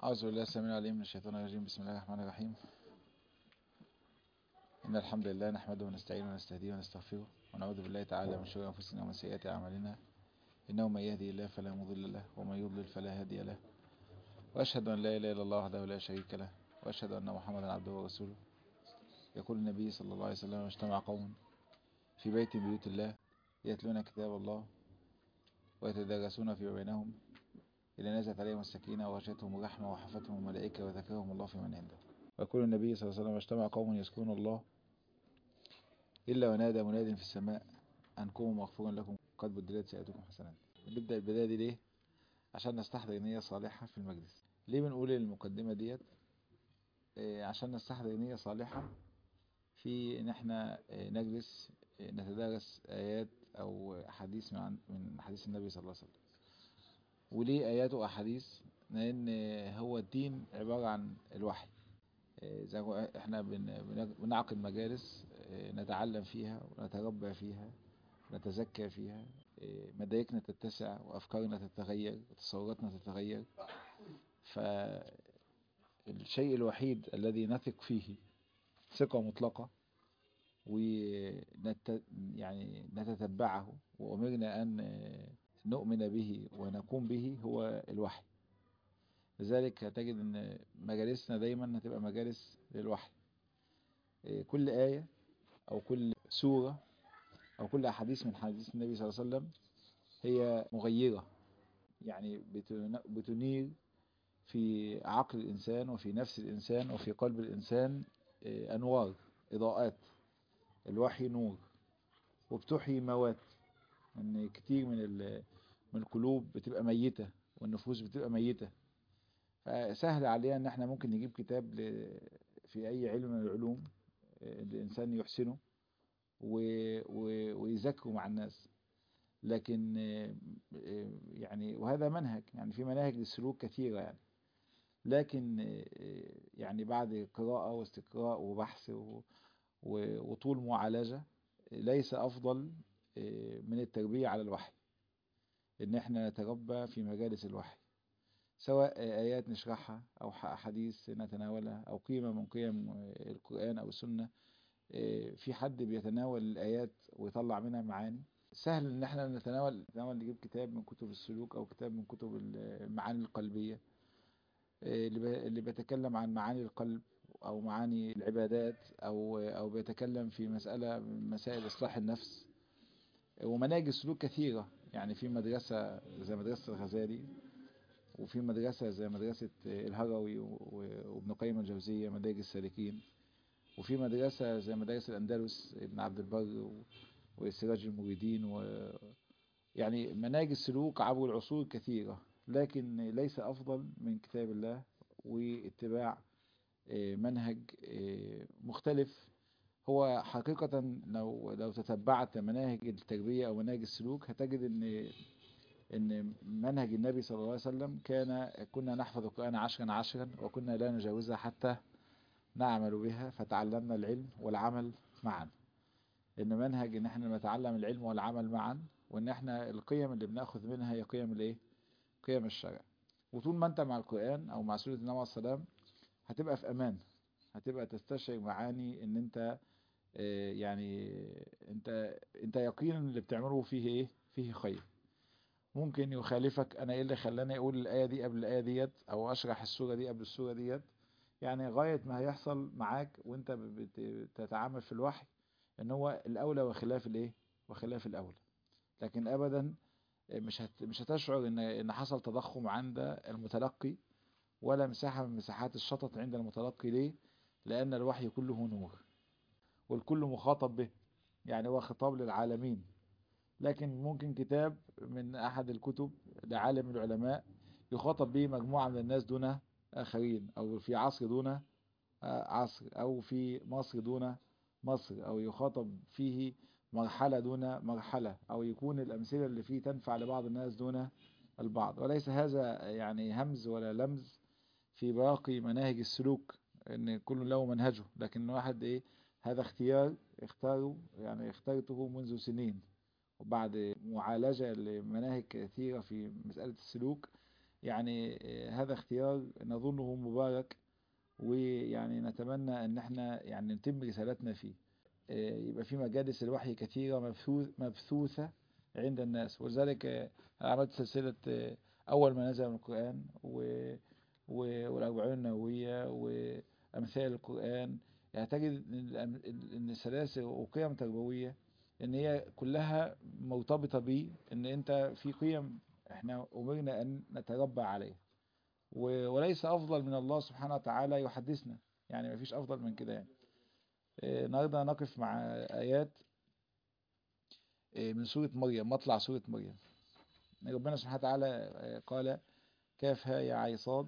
أعوذ بالله السميع العليم من الشيطان الرجيم بسم الله الرحمن الرحيم إن الحمد لله نحمده ونستعينه ونستهديه ونستغفره ونعوذ بالله تعالى من شرور أنفسنا ومن سيئات أعمالنا إنه من يهدي الله فلا مضل له ومن يضلل فلا هادي له وأشهد أن لا إله إلا الله وحده لا شريك له وأشهد أن محمدا عبده ورسوله يقول النبي صلى الله عليه وسلم اجتمع قوم في بيت من بيوت الله يتلون كتاب الله ويتدارسون فيما بينهم إلى نزلت عليهم السكينة وغشيتهم الرحمة وحفتهم الملائكة وذكرهم الله في من عنده ويقول النبي صلى الله عليه وسلم اجتمع قوم يذكرون الله إلا ونادى مناد في السماء أن قوموا مغفورا لكم قد بدلت سيئاتكم حسنات نبدأ البداية دي ليه؟ عشان نستحضر نية صالحة في المجلس ليه بنقول المقدمة ديت؟ إيه عشان نستحضر نية صالحة في ان احنا نجلس نتدارس آيات أو حديث من من حديث النبي صلى الله عليه وسلم وليه آيات وأحاديث لأن هو الدين عبارة عن الوحي زي ما احنا بنعقد مجالس نتعلم فيها ونتربى فيها ونتزكى فيها مداركنا تتسع وأفكارنا تتغير وتصوراتنا تتغير فالشيء الوحيد الذي نثق فيه ثقة مطلقة ونت يعني نتتبعه وأمرنا أن نؤمن به ونقوم به هو الوحي لذلك تجد أن مجالسنا دايما هتبقى مجالس للوحي كل آية أو كل سورة أو كل أحاديث من حديث النبي صلى الله عليه وسلم هي مغيرة يعني بتنير في عقل الإنسان وفي نفس الإنسان وفي قلب الإنسان أنوار إضاءات الوحي نور وبتحيي موات ان كتير من من القلوب بتبقى ميتة والنفوس بتبقى ميتة فسهل علينا ان احنا ممكن نجيب كتاب في اي علم من العلوم الانسان يحسنه ويذكره مع الناس لكن يعني وهذا منهج يعني في مناهج للسلوك كثيرة يعني لكن يعني بعد قراءة واستقراء وبحث وطول معالجة ليس أفضل من التربية على الوحي إن احنا نتربى في مجالس الوحي سواء آيات نشرحها أو أحاديث نتناولها أو قيمة من قيم القرآن أو السنة في حد بيتناول الآيات ويطلع منها معاني سهل إن احنا نتناول نتناول نجيب كتاب من كتب السلوك أو كتاب من كتب المعاني القلبية اللي بيتكلم عن معاني القلب او معاني العبادات او او بيتكلم في مسألة من مسائل اصلاح النفس ومناهج السلوك كثيرة يعني في مدرسة زي مدرسة الغزالي وفي مدرسة زي مدرسة الهروي وابن قيم الجوزية مدارج السالكين وفي مدرسة زي مدارس الأندلس ابن عبد البر وسراج المريدين و يعني مناهج السلوك عبر العصور كثيرة لكن ليس أفضل من كتاب الله واتباع منهج مختلف هو حقيقة لو لو تتبعت مناهج التربية أو مناهج السلوك هتجد إن إن منهج النبي صلى الله عليه وسلم كان كنا نحفظ القرآن عشرا عشرا وكنا لا نجاوزها حتى نعمل بها فتعلمنا العلم والعمل معا إن منهج إن احنا نتعلم العلم والعمل معا وإن احنا القيم اللي بناخذ منها هي قيم الإيه؟ قيم الشرع وطول ما أنت مع القرآن أو مع سورة النبي عليه السلام هتبقى في امان هتبقى تستشعر معاني ان انت يعني انت انت يقينا اللي بتعمله فيه ايه فيه خير ممكن يخالفك انا ايه اللي خلاني اقول الايه دي قبل الايه ديت او اشرح السوره دي قبل السوره ديت يعني غايه ما هيحصل معاك وانت بتتعامل في الوحي ان هو الاولى وخلاف الايه وخلاف الاولى لكن ابدا مش هت مش هتشعر ان ان حصل تضخم عند المتلقي ولا مساحة من مساحات الشطط عند المتلقي ليه لأن الوحي كله نور والكل مخاطب به يعني هو خطاب للعالمين لكن ممكن كتاب من أحد الكتب لعالم العلماء يخاطب به مجموعة من الناس دون آخرين أو في عصر دون عصر أو في مصر دون مصر أو يخاطب فيه مرحلة دون مرحلة أو يكون الأمثلة اللي فيه تنفع لبعض الناس دون البعض وليس هذا يعني همز ولا لمز في باقي مناهج السلوك ان كل له منهجه لكن واحد ايه هذا اختيار اختاره يعني اخترته منذ سنين وبعد معالجة لمناهج كثيرة في مسألة السلوك يعني هذا اختيار نظنه مبارك ويعني نتمنى ان احنا يعني نتم رسالتنا فيه يبقى في مجالس الوحي كثيرة مبثوثة عند الناس ولذلك عملت سلسلة أول ما نزل من القرآن والأربعين النووية وأمثال القرآن يعني تجد إن السلاسل وقيم تربوية إن هي كلها مرتبطة بيه إن أنت في قيم إحنا أمرنا أن نتربى عليها وليس أفضل من الله سبحانه وتعالى يحدثنا يعني ما فيش أفضل من كده يعني النهارده نقف مع آيات من سورة مريم مطلع سورة مريم ربنا سبحانه وتعالى قال كافها يا عيصاد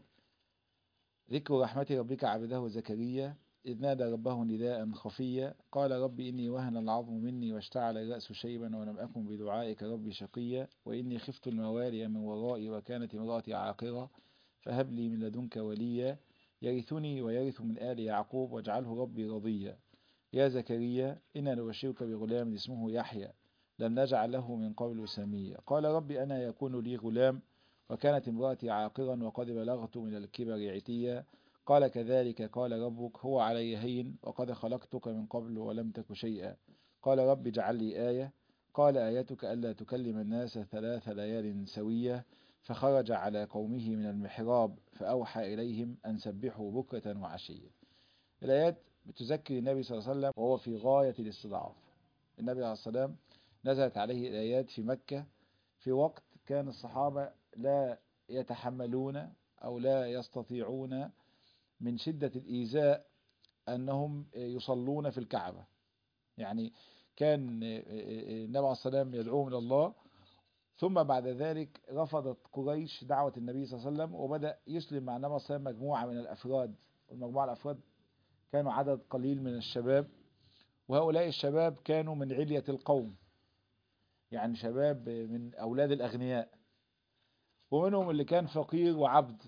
ذكر رحمة ربك عبده زكريا إذ نادى ربه نداء خفيا قال رب إني وهن العظم مني واشتعل الرأس شيبا ولم أكن بدعائك ربي شقيا وإني خفت الموالي من ورائي وكانت امرأتي عاقرة فهب لي من لدنك وليا يرثني ويرث من آل يعقوب واجعله ربي رضيا يا زكريا إنا نبشرك بغلام اسمه يحيى لم نجعل له من قبل سميا قال ربي أنا يكون لي غلام وكانت امرأتي عاقرا وقد بلغت من الكبر عتيا قال كذلك قال ربك هو علي هين وقد خلقتك من قبل ولم تك شيئا قال رب اجعل لي آية قال آيتك ألا تكلم الناس ثلاث ليال سوية فخرج على قومه من المحراب فأوحى إليهم أن سبحوا بكرة وعشية الآيات بتذكر النبي صلى الله عليه وسلم وهو في غاية الاستضعاف النبي عليه الصلاة والسلام نزلت عليه الآيات في مكة في وقت كان الصحابة لا يتحملون أو لا يستطيعون من شدة الإيذاء أنهم يصلون في الكعبة يعني كان النبي عليه الصلاة والسلام يدعوهم إلى الله ثم بعد ذلك رفضت قريش دعوة النبي صلى الله عليه وسلم وبدأ يسلم مع النبي صلى الله عليه وسلم مجموعة من الأفراد والمجموعة الأفراد كانوا عدد قليل من الشباب وهؤلاء الشباب كانوا من علية القوم يعني شباب من أولاد الأغنياء ومنهم اللي كان فقير وعبد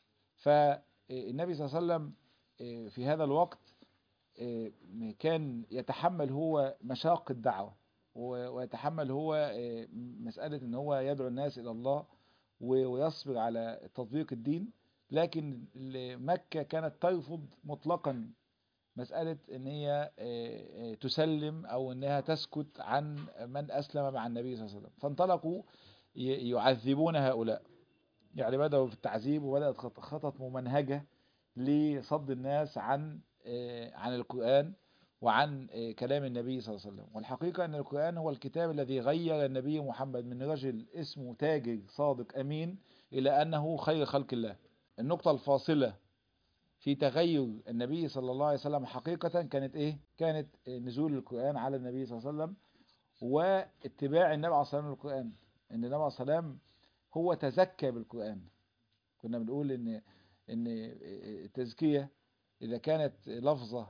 فالنبي صلى الله عليه وسلم في هذا الوقت كان يتحمل هو مشاق الدعوة ويتحمل هو مسألة ان هو يدعو الناس الى الله ويصبر على تطبيق الدين لكن مكة كانت ترفض مطلقا مسألة ان هي تسلم او انها تسكت عن من اسلم مع النبي صلى الله عليه وسلم فانطلقوا يعذبون هؤلاء يعني بدأوا في التعذيب وبدأت خطط ممنهجة لصد الناس عن عن القرآن وعن كلام النبي صلى الله عليه وسلم والحقيقة أن القرآن هو الكتاب الذي غير النبي محمد من رجل اسمه تاجر صادق أمين إلى أنه خير خلق الله النقطة الفاصلة في تغير النبي صلى الله عليه وسلم حقيقة كانت إيه؟ كانت نزول القرآن على النبي صلى الله عليه وسلم واتباع النبي عليه الصلاة والسلام للقرآن إن النبي عليه الصلاة والسلام هو تزكى بالقرآن كنا بنقول إن إن التزكية إذا كانت لفظة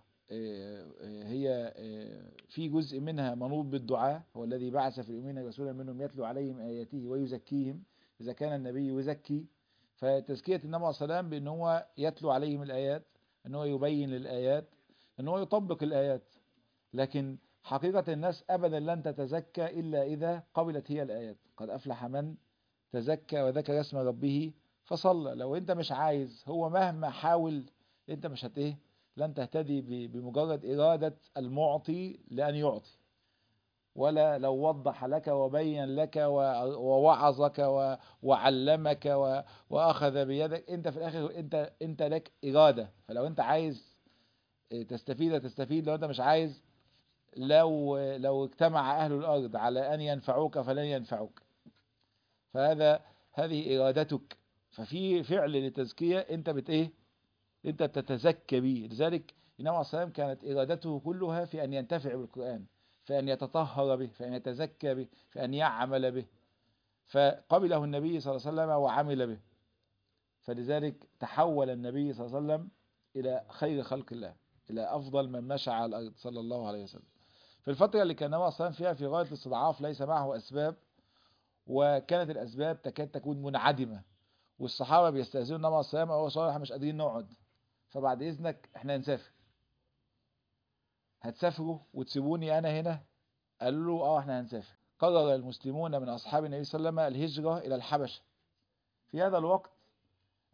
هي في جزء منها منوط بالدعاء هو الذي بعث في الأمين رسولا منهم يتلو عليهم آياته ويزكيهم إذا كان النبي يزكي فتزكية النبي عليه السلام بأن هو يتلو عليهم الآيات أن هو يبين الآيات أن هو يطبق الآيات لكن حقيقة الناس أبدا لن تتزكى إلا إذا قبلت هي الآيات قد أفلح من تزكى وذكر اسم ربه فصلى لو أنت مش عايز هو مهما حاول أنت مش هت إيه لن تهتدي بمجرد إرادة المعطي لأن يعطي ولا لو وضح لك وبين لك ووعظك وعلمك وأخذ بيدك أنت في الآخر أنت, أنت لك إرادة فلو أنت عايز تستفيد تستفيد لو أنت مش عايز لو لو اجتمع أهل الأرض على أن ينفعوك فلن ينفعوك فهذا هذه إرادتك ففي فعل للتزكية أنت بت إيه انت تتزكى به لذلك النبي عليه الصلاه كانت ارادته كلها في ان ينتفع بالقران في ان يتطهر به في ان يتزكى به في ان يعمل به فقبله النبي صلى الله عليه وسلم وعمل به فلذلك تحول النبي صلى الله عليه وسلم الى خير خلق الله الى افضل من مشى على الارض صلى الله عليه وسلم في الفتره اللي كان النبي صلى الله عليه وسلم فيها في غايه الاستضعاف ليس معه اسباب وكانت الاسباب تكاد تكون منعدمه والصحابه بيستاذنوا النبي عليه الصلاه والسلام هو صالح مش قادرين نقعد فبعد اذنك احنا هنسافر هتسافروا وتسيبوني انا هنا قالوا له اه احنا هنسافر قرر المسلمون من اصحاب النبي صلى الله عليه وسلم الهجرة الى الحبشة في هذا الوقت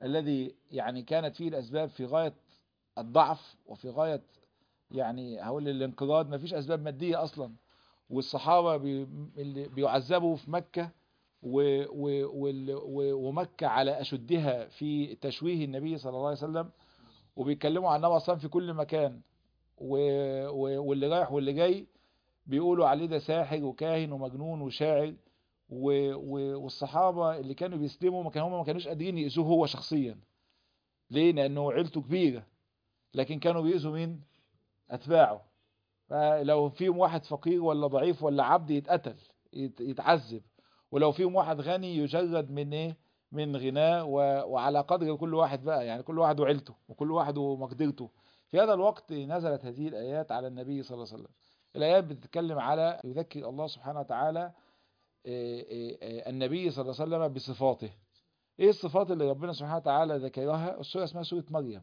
الذي يعني كانت فيه الأسباب في غاية الضعف وفي غاية يعني هقول الانقراض ما فيش أسباب مادية أصلا والصحابة بي اللي بيعذبوا في مكة و و وال- و ومكة على أشدها في تشويه النبي صلى الله عليه وسلم وبيتكلموا عن النبي أصلا في كل مكان و و واللي رايح واللي جاي بيقولوا عليه ده ساحر وكاهن ومجنون وشاعر و و والصحابة اللي كانوا بيسلموا ما كانوا هم ما كانوش قادرين يأذوه هو شخصيا ليه؟ لأنه عيلته كبيرة لكن كانوا بيأذوا مين؟ أتباعه فلو فيهم واحد فقير ولا ضعيف ولا عبد يتقتل يت- يتعذب ولو فيهم واحد غني يجرد من ايه من غناه و... وعلى قدر كل واحد بقى يعني كل واحد وعيلته وكل واحد ومقدرته في هذا الوقت نزلت هذه الآيات على النبي صلى الله عليه وسلم الآيات بتتكلم على يذكر الله سبحانه وتعالى إيه إيه إيه النبي صلى الله عليه وسلم بصفاته ايه الصفات اللي ربنا سبحانه وتعالى ذكرها السورة اسمها سورة مريم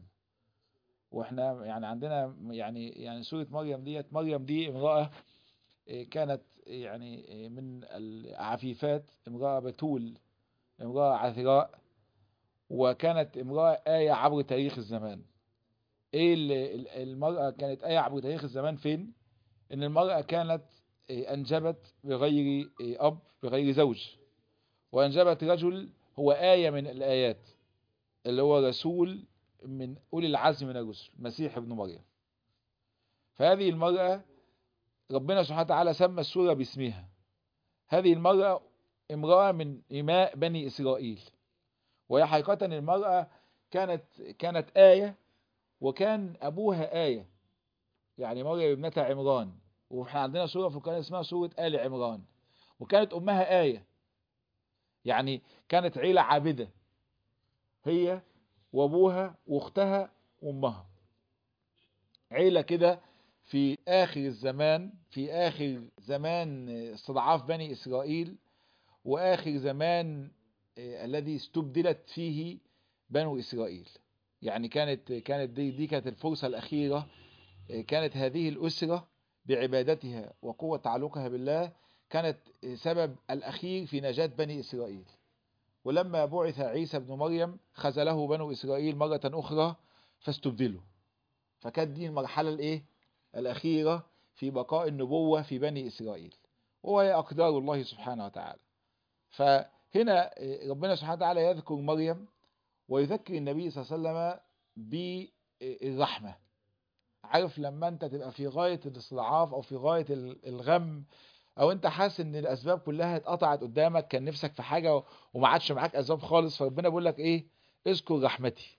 واحنا يعني عندنا يعني يعني سورة مريم ديت مريم دي امرأة إيه، كانت يعني إيه، من العفيفات امرأة بتول امرأة عذراء وكانت امرأة آية عبر تاريخ الزمان ايه ال- ال- المرأة كانت آية عبر تاريخ الزمان فين ان المرأة كانت إيه، انجبت بغير إيه، اب بغير زوج وانجبت رجل هو آية من الآيات اللي هو رسول من أولي العزم من الرسل مسيح ابن مريم فهذه المرأة ربنا سبحانه وتعالى سمى السورة باسمها هذه المرأة امرأة من إماء بني إسرائيل وهي حقيقة المرأة كانت كانت آية وكان أبوها آية يعني مريم ابنة عمران واحنا عندنا سورة في القرآن اسمها سورة آل عمران وكانت أمها آية يعني كانت عيلة عابدة هي وابوها واختها وامها عيلة كده في آخر الزمان في آخر زمان استضعاف بني إسرائيل وآخر زمان آه، الذي استبدلت فيه بنو إسرائيل يعني كانت كانت دي, دي كانت الفرصة الأخيرة آه، كانت هذه الأسرة بعبادتها وقوة تعلقها بالله كانت آه، سبب الأخير في نجاة بني إسرائيل ولما بعث عيسى بن مريم خذله بنو إسرائيل مرة أخرى فاستبدلوا فكانت دي المرحلة الإيه؟ الأخيرة في بقاء النبوة في بني إسرائيل وهي أقدار الله سبحانه وتعالى فهنا إيه، ربنا سبحانه وتعالى يذكر مريم ويذكر النبي صلى الله عليه وسلم بالرحمة عارف لما انت تبقى في غاية الاستضعاف او في غاية ال- الغم او انت حاسس ان الاسباب كلها اتقطعت قدامك كان نفسك في حاجة وما عادش معاك اسباب خالص فربنا بيقول لك ايه اذكر رحمتي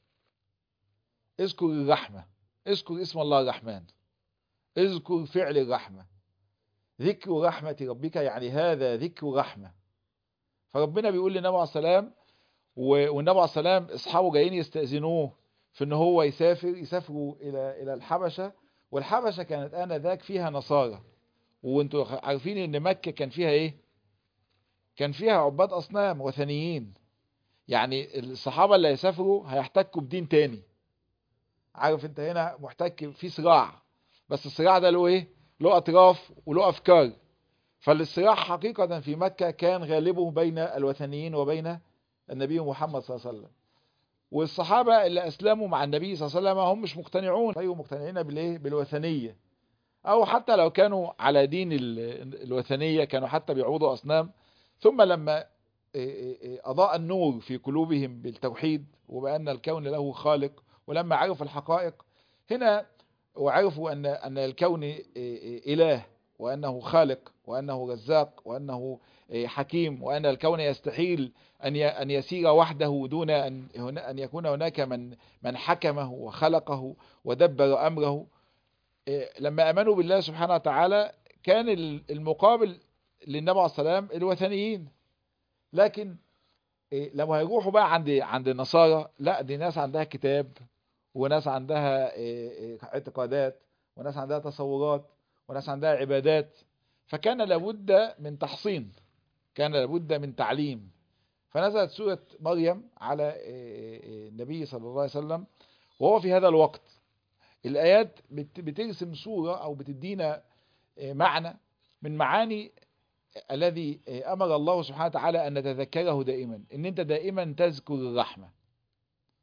اذكر الرحمة اذكر اسم الله الرحمن اذكر فعل الرحمة ذكر رحمة ربك يعني هذا ذكر رحمة فربنا بيقول للنبي عليه السلام و- والنبي عليه السلام اصحابه جايين يستأذنوه في ان هو يسافر يسافروا الى الى الحبشة والحبشة كانت انذاك فيها نصارى وانتوا عارفين ان مكة كان فيها ايه كان فيها عباد اصنام وثنيين يعني الصحابة اللي هيسافروا هيحتكوا بدين تاني عارف انت هنا محتك في صراع بس الصراع ده له ايه له اطراف وله افكار فالصراع حقيقة في مكة كان غالبه بين الوثنيين وبين النبي محمد صلى الله عليه وسلم والصحابة اللي أسلموا مع النبي صلى الله عليه وسلم هم مش مقتنعون غير مقتنعين بالإيه بالوثنية أو حتى لو كانوا على دين ال- الوثنية كانوا حتى بيعبدوا أصنام ثم لما إيه إيه أضاء النور في قلوبهم بالتوحيد وبأن الكون له خالق ولما عرفوا الحقائق هنا وعرفوا أن أن الكون إيه إيه إله وأنه خالق وأنه رزاق وأنه إيه حكيم وأن الكون يستحيل أن ي- أن يسير وحده دون أن هنا- أن يكون هناك من من حكمه وخلقه ودبر أمره إيه، لما آمنوا بالله سبحانه وتعالى كان ال- المقابل للنبي عليه السلام الوثنيين لكن إيه، لما هيروحوا بقى عند عند النصارى لا دي ناس عندها كتاب وناس عندها إيه، إيه، اعتقادات وناس عندها تصورات وناس عندها عبادات فكان لابد من تحصين كان لابد من تعليم فنزلت سورة مريم على إيه، إيه، النبي صلى الله عليه وسلم وهو في هذا الوقت الآيات بت- بترسم صورة أو بتدينا إيه، معنى من معاني الذي إيه، أمر الله سبحانه وتعالى أن نتذكره دائما إن أنت دائما تذكر الرحمة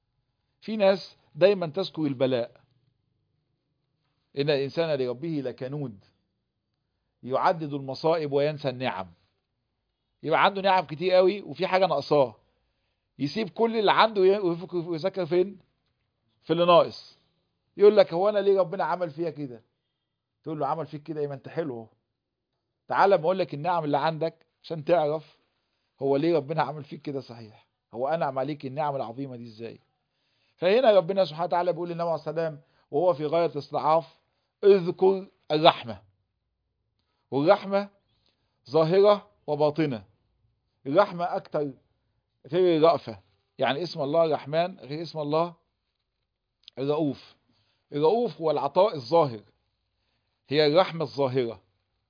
في ناس دايما تذكر البلاء إن الإنسان لربه لكنود يعدد المصائب وينسى النعم يبقى عنده نعم كتير قوي وفي حاجة ناقصاه يسيب كل اللي عنده ويذكر فين في اللي ناقص يقول لك هو انا ليه ربنا عمل فيا كده تقول له عمل فيك كده ايه ما انت حلو تعالى ما اقول لك النعم اللي عندك عشان تعرف هو ليه ربنا عمل فيك كده صحيح هو انعم عليك النعم العظيمه دي ازاي فهنا ربنا سبحانه وتعالى بيقول للنبي عليه السلام وهو في غايه الاستضعاف اذكر الرحمه والرحمه ظاهره وباطنه الرحمه اكتر غير الرأفة يعني اسم الله الرحمن غير اسم الله الرؤوف الرؤوف هو العطاء الظاهر هي الرحمة الظاهرة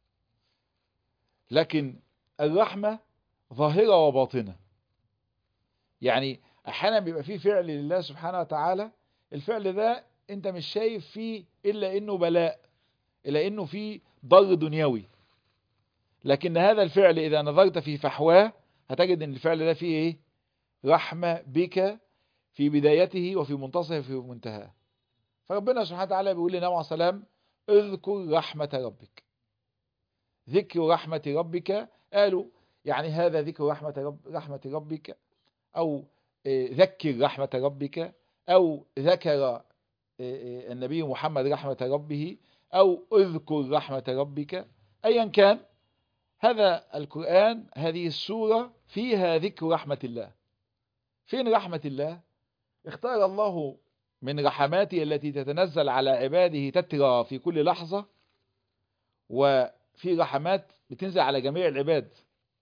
لكن الرحمة ظاهرة وباطنة يعني احيانا بيبقى فيه فعل لله سبحانه وتعالى الفعل ده انت مش شايف فيه الا انه بلاء الا انه فيه ضر دنيوي لكن هذا الفعل اذا نظرت في فحواه هتجد ان الفعل ده فيه ايه رحمة بك في بدايته وفي منتصفه وفي منتهاه فربنا سبحانه وتعالى بيقول لنا عليه السلام اذكر رحمة ربك ذكر رحمة ربك قالوا يعني هذا ذكر رحمة رب رحمة ربك أو ذكر رحمة ربك أو ذكر النبي محمد رحمة ربه أو اذكر رحمة ربك أيا كان هذا القرآن هذه السورة فيها ذكر رحمة الله فين رحمة الله اختار الله من رحماته التي تتنزل على عباده تترى في كل لحظة وفي رحمات بتنزل على جميع العباد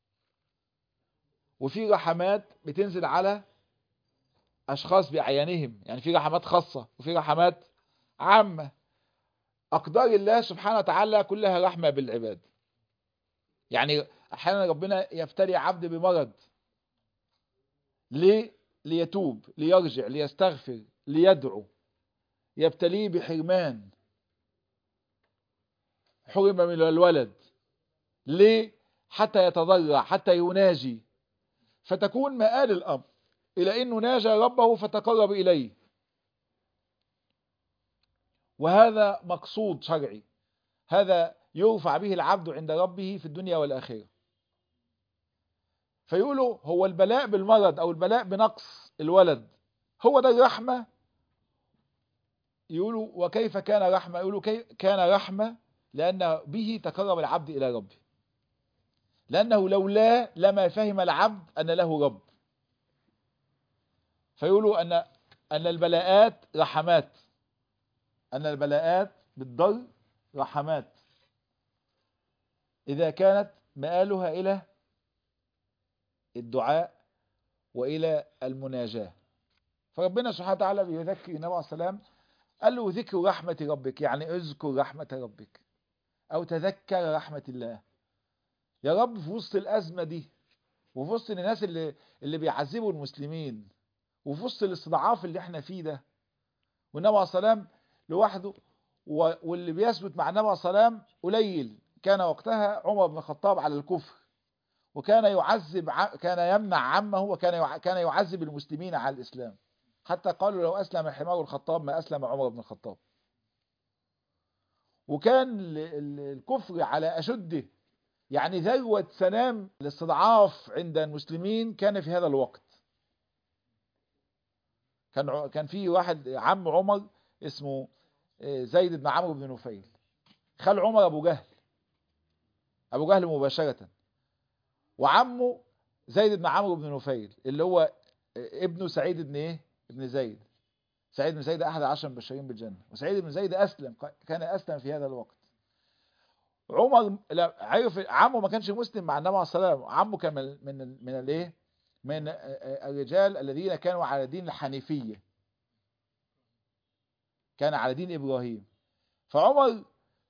وفي رحمات بتنزل على أشخاص بعينهم يعني في رحمات خاصة وفي رحمات عامة أقدار الله سبحانه وتعالى كلها رحمة بالعباد يعني أحيانا ربنا يفتري عبد بمرض ليه ليتوب ليرجع ليستغفر ليدعو يبتليه بحرمان حرم من الولد ليه حتى يتضرع حتى يناجي فتكون مآل الأمر إلى أنه ناجى ربه فتقرب إليه وهذا مقصود شرعي هذا يرفع به العبد عند ربه في الدنيا والآخرة فيقولوا هو البلاء بالمرض أو البلاء بنقص الولد هو ده الرحمة يقولوا وكيف كان رحمة يقولوا كيف كان رحمة لأن به تقرب العبد إلى ربه لأنه لولا لما فهم العبد أن له رب فيقولوا أن أن البلاءات رحمات أن البلاءات بالضر رحمات إذا كانت مآلها إلى الدعاء وإلى المناجاة فربنا سبحانه وتعالى بيذكر النبي عليه السلام قال له ذكر رحمة ربك يعني اذكر رحمة ربك أو تذكر رحمة الله يا رب في وسط الأزمة دي وفي وسط الناس اللي, اللي بيعذبوا المسلمين وفي وسط الاستضعاف اللي احنا فيه ده والنبي عليه السلام لوحده واللي بيثبت مع النبي عليه السلام قليل كان وقتها عمر بن الخطاب على الكفر وكان يعذب كان يمنع عمه وكان كان يعذب المسلمين على الإسلام حتى قالوا لو أسلم حمار الخطاب ما أسلم عمر بن الخطاب وكان الكفر على أشده يعني ذروة سنام الاستضعاف عند المسلمين كان في هذا الوقت كان كان في واحد عم عمر اسمه زيد بن عمرو بن نفيل خال عمر ابو جهل ابو جهل مباشرة وعمه زيد بن عمرو بن نفيل اللي هو ابنه سعيد بن ايه ابن زيد سعيد بن زيد احد عشر مبشرين بالجنة وسعيد بن زيد اسلم كان اسلم في هذا الوقت عمر لا عرف عمه ما كانش مسلم مع النبي عليه السلام عمه كان من من من الايه من الرجال الذين كانوا على دين الحنيفيه كان على دين ابراهيم فعمر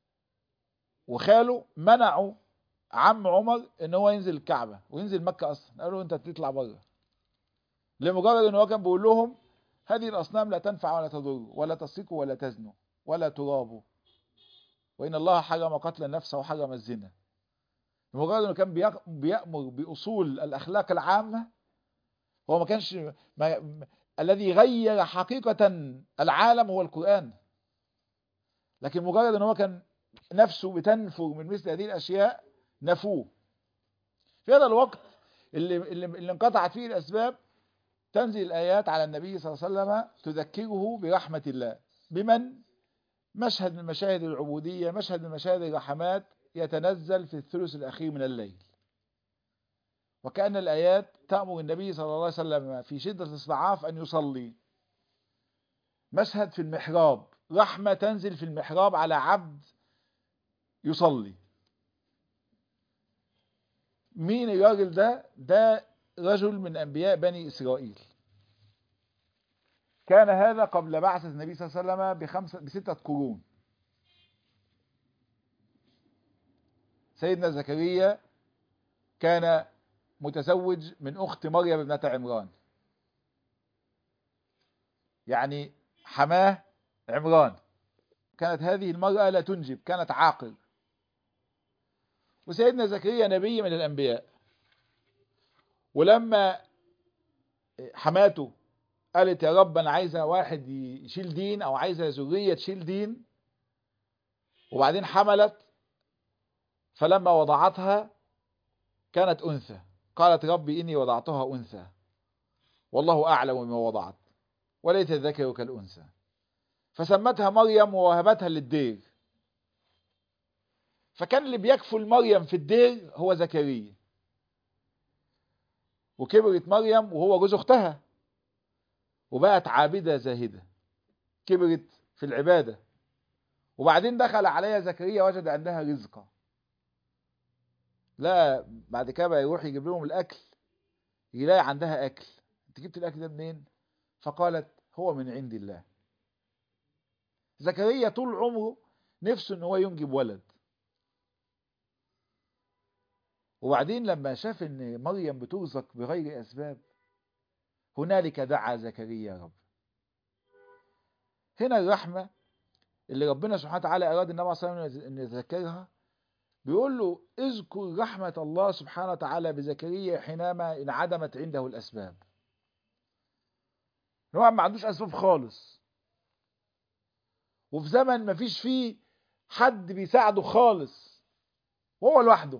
وخاله منعوا عم عمر ان هو ينزل الكعبه وينزل مكه اصلا قالوا انت تطلع بره لمجرد ان هو كان بيقول لهم هذه الاصنام لا تنفع ولا تضر ولا تسرقوا ولا تزنوا ولا ترابوا وإن الله حرم قتل النفس وحرم الزنا لمجرد انه كان بيأمر بأصول الأخلاق العامة هو ما كانش ما الذي غير حقيقة العالم هو القرآن لكن مجرد ان هو كان نفسه بتنفر من مثل هذه الاشياء نفوه في هذا الوقت اللي, اللي, اللي انقطعت فيه الاسباب تنزل الايات على النبي صلى الله عليه وسلم تذكره برحمة الله بمن مشهد من مشاهد العبودية مشهد من مشاهد الرحمات يتنزل في الثلث الأخير من الليل وكأن الآيات تأمر النبي صلى الله عليه وسلم في شدة الاستضعاف أن يصلي مشهد في المحراب رحمة تنزل في المحراب على عبد يصلي مين الراجل ده ده رجل من أنبياء بني إسرائيل كان هذا قبل بعثة النبي صلى الله عليه وسلم بخمسة بستة قرون سيدنا زكريا كان متزوج من أخت مريم ابنة عمران يعني حماه عمران كانت هذه المرأة لا تنجب كانت عاقل وسيدنا زكريا نبي من الأنبياء ولما حماته قالت يا رب أنا عايزة واحد يشيل دين أو عايزة ذرية تشيل دين وبعدين حملت فلما وضعتها كانت أنثى قالت ربي إني وضعتها أنثى والله أعلم بما وضعت وليس الذكر كالأنثى فسمتها مريم ووهبتها للدير فكان اللي بيكفل مريم في الدير هو زكريا وكبرت مريم وهو جوز اختها وبقت عابدة زاهدة كبرت في العبادة وبعدين دخل عليها زكريا وجد عندها رزقا لا بعد كده بقى يروح يجيب لهم الاكل يلاقي عندها اكل انت جبت الاكل ده منين فقالت هو من عند الله زكريا طول عمره نفسه ان هو ينجب ولد وبعدين لما شاف ان مريم بترزق بغير اسباب هنالك دعا زكريا يا رب هنا الرحمة اللي ربنا سبحانه وتعالى أراد النبي صلى الله عليه وسلم أن يذكرها بيقول له اذكر رحمة الله سبحانه وتعالى بزكريا حينما انعدمت عنده الأسباب هو ما عندوش أسباب خالص وفي زمن ما فيش فيه حد بيساعده خالص وهو لوحده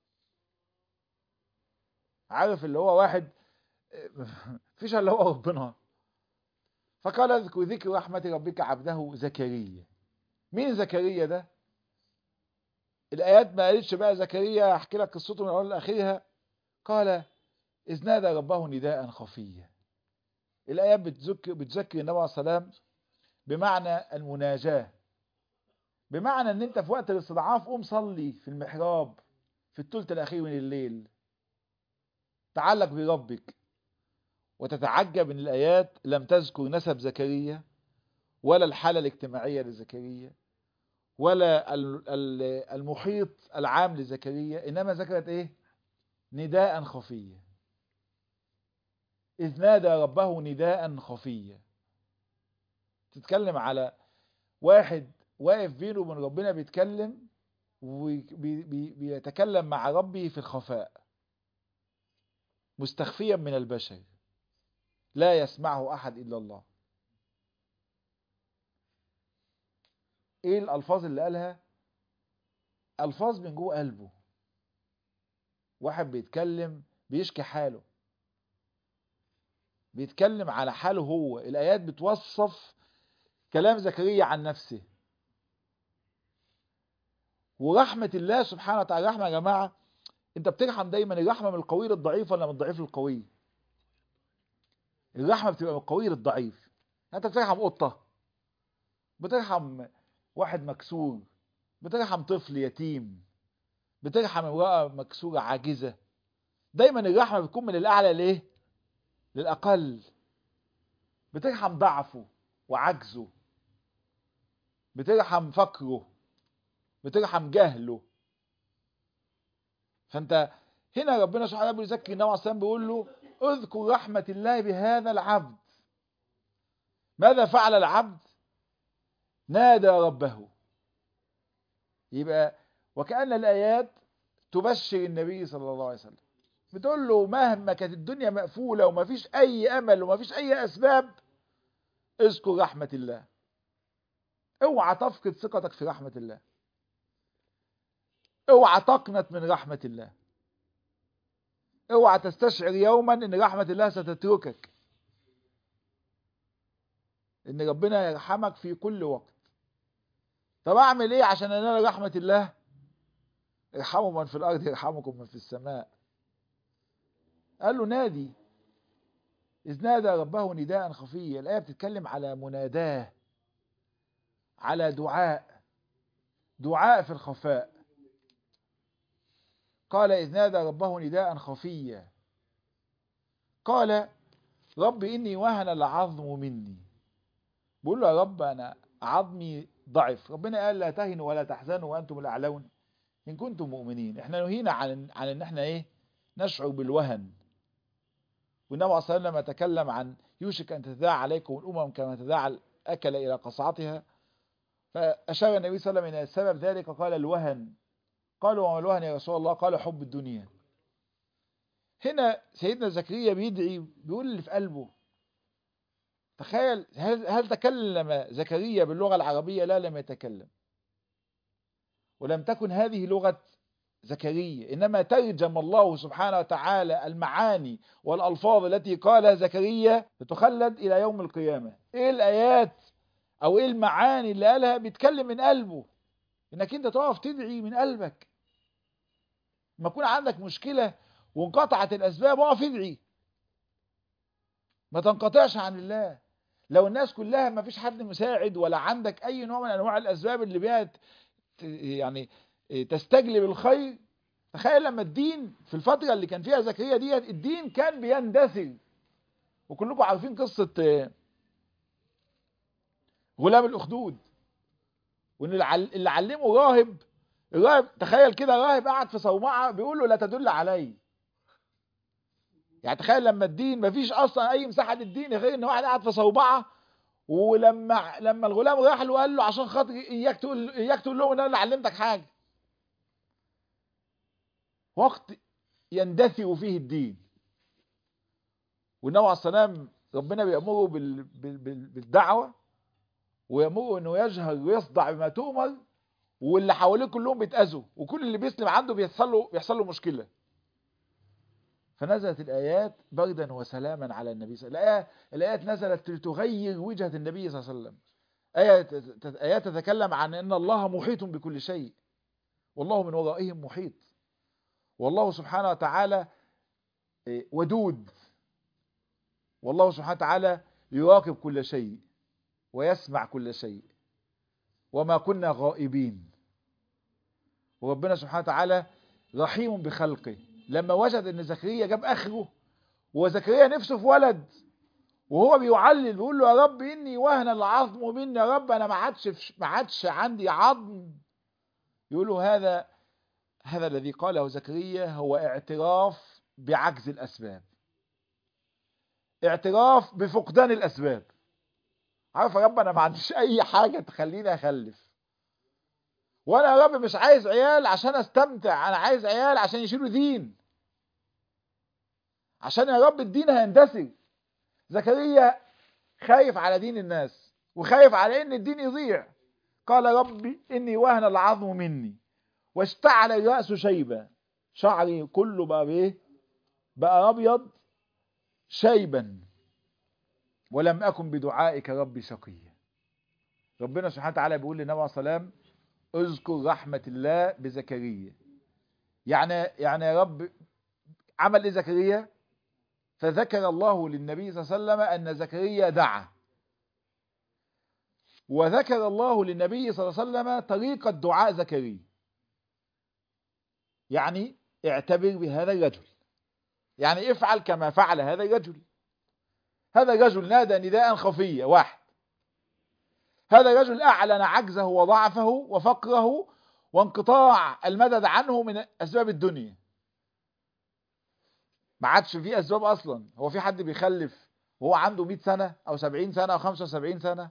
عارف اللي هو واحد فيش الا هو ربنا فقال اذكر ذكر رحمة ربك عبده زكريا مين زكريا ده الآيات ما قالتش بقى زكريا احكي لك قصته من أول لآخرها قال إذ نادى ربه نداء خفيا الآيات بتذكر بتذكر النبي عليه السلام بمعنى المناجاة بمعنى ان انت في وقت الاستضعاف قوم صلي في المحراب في الثلث الأخير من الليل تعلق بربك وتتعجب ان الآيات لم تذكر نسب زكريا ولا الحالة الاجتماعية لزكريا ولا المحيط العام لزكريا إنما ذكرت إيه نداء خفيا إذ نادى ربه نداء خفيا تتكلم على واحد واقف بينه وبين ربنا بيتكلم وبيتكلم مع ربه في الخفاء مستخفيا من البشر لا يسمعه أحد إلا الله ايه الالفاظ اللي قالها الفاظ من جوه قلبه واحد بيتكلم بيشكي حاله بيتكلم على حاله هو الايات بتوصف كلام زكريا عن نفسه ورحمة الله سبحانه وتعالى رحمة يا جماعة انت بترحم دايما الرحمة من القوي للضعيف ولا من الضعيف للقوي الرحمة بتبقى من القوي للضعيف انت بترحم قطة بترحم واحد مكسور بترحم طفل يتيم بترحم امرأة مكسورة عاجزة دايما الرحمة بتكون من الأعلى ليه للأقل بترحم ضعفه وعجزه بترحم فقره بترحم جهله فانت هنا ربنا سبحانه وتعالى بيذكر النبي عليه الصلاه بيقول له اذكر رحمة الله بهذا العبد ماذا فعل العبد نادى ربه يبقى وكأن الآيات تبشر النبي صلى الله عليه وسلم بتقول له مهما كانت الدنيا مقفولة وما فيش أي أمل وما فيش أي أسباب اذكر رحمة الله اوعى تفقد ثقتك في رحمة الله اوعى تقنط من رحمة الله اوعى تستشعر يوما ان رحمة الله ستتركك ان ربنا يرحمك في كل وقت طب اعمل ايه عشان انال رحمة الله ارحموا من في الارض يرحمكم من في السماء قال له نادي إذ نادى ربه نداء خفيا الآية بتتكلم على مناداه على دعاء دعاء في الخفاء قال إذ نادى ربه نداء خفيا قال رب إني وهن العظم مني بقول له يا رب أنا عظمي ضعف ربنا قال لا تهنوا ولا تحزنوا وأنتم الأعلون إن كنتم مؤمنين إحنا نهينا عن عن إن إحنا إيه نشعر بالوهن والنبي صلى الله عليه وسلم تكلم عن يوشك أن تتداعى عليكم الأمم كما تداعى الأكل إلى قصعتها فأشار النبي صلى الله عليه وسلم إلى السبب ذلك قال الوهن قالوا وما الوهن يا رسول الله قال حب الدنيا هنا سيدنا زكريا بيدعي بيقول اللي في قلبه تخيل هل, هل تكلم زكريا باللغة العربية لا لم يتكلم ولم تكن هذه لغة زكريا إنما ترجم الله سبحانه وتعالى المعاني والألفاظ التي قالها زكريا لتخلد إلى يوم القيامة إيه الآيات أو إيه المعاني اللي قالها بيتكلم من قلبه إنك أنت تقف تدعي من قلبك ما يكون عندك مشكلة وانقطعت الأسباب اقف ادعي ما تنقطعش عن الله لو الناس كلها ما فيش حد مساعد ولا عندك أي نوع من أنواع الأسباب اللي بيها يعني تستجلب الخير تخيل لما الدين في الفترة اللي كان فيها زكريا ديت الدين كان بيندثر وكلكم عارفين قصة غلام الأخدود وإن اللي علمه راهب الراهب تخيل كده راهب قاعد في صومعة بيقول له لا تدل علي يعني تخيل لما الدين مفيش أصلا أي مساحة للدين غير إن واحد قاعد في صومعة ولما لما الغلام راح له قال له عشان خاطر إياك تقول إياك تقول لهم إن أنا اللي علمتك حاجة وقت يندثر فيه الدين والنبي عليه السلام ربنا بيأمره بال... بال... بال... بالدعوة ويأمره انه يجهر ويصدع بما تؤمر واللي حواليه كلهم بيتأذوا وكل اللي بيسلم عنده بيحصل له بيحصل له مشكلة فنزلت الآيات بردا وسلاما على النبي صلى الله عليه وسلم الآية الآيات نزلت لتغير وجهة النبي صلى الله عليه وسلم آية آيات تتكلم عن أن الله محيط بكل شيء والله من ورائهم محيط والله سبحانه وتعالى ودود والله سبحانه وتعالى يراقب كل شيء ويسمع كل شيء وما كنا غائبين وربنا سبحانه وتعالى رحيم بخلقه لما وجد ان زكريا جاب اخره وزكريا نفسه في ولد وهو بيعلل بيقول له يا رب اني وهن العظم مني يا رب انا ما عادش ما عادش عندي عظم يقول له هذا هذا الذي قاله زكريا هو اعتراف بعجز الاسباب اعتراف بفقدان الاسباب عارف يا رب انا ما عنديش اي حاجه تخليني اخلف وانا يا رب مش عايز عيال عشان استمتع انا عايز عيال عشان يشيلوا دين عشان يا رب الدين هيندثر زكريا خايف على دين الناس وخايف على ان الدين يضيع قال ربي اني وهن العظم مني واشتعل الراس شيبا شعري كله بقى بايه بقى ابيض شيبا ولم اكن بدعائك ربي شقيا ربنا سبحانه وتعالى بيقول للنبي عليه السلام اذكر رحمة الله بزكريا يعني يعني يا رب عمل ايه زكريا فذكر الله للنبي صلى الله عليه وسلم ان زكريا دعا وذكر الله للنبي صلى الله عليه وسلم طريقة دعاء زكريا يعني اعتبر بهذا الرجل يعني افعل كما فعل هذا الرجل هذا الرجل نادى نداء خفيا واحد هذا الرجل أعلن عجزه وضعفه وفقره وانقطاع المدد عنه من أسباب الدنيا ما عادش فيه أسباب أصلا هو في حد بيخلف وهو عنده 100 سنة أو 70 سنة أو 75 سنة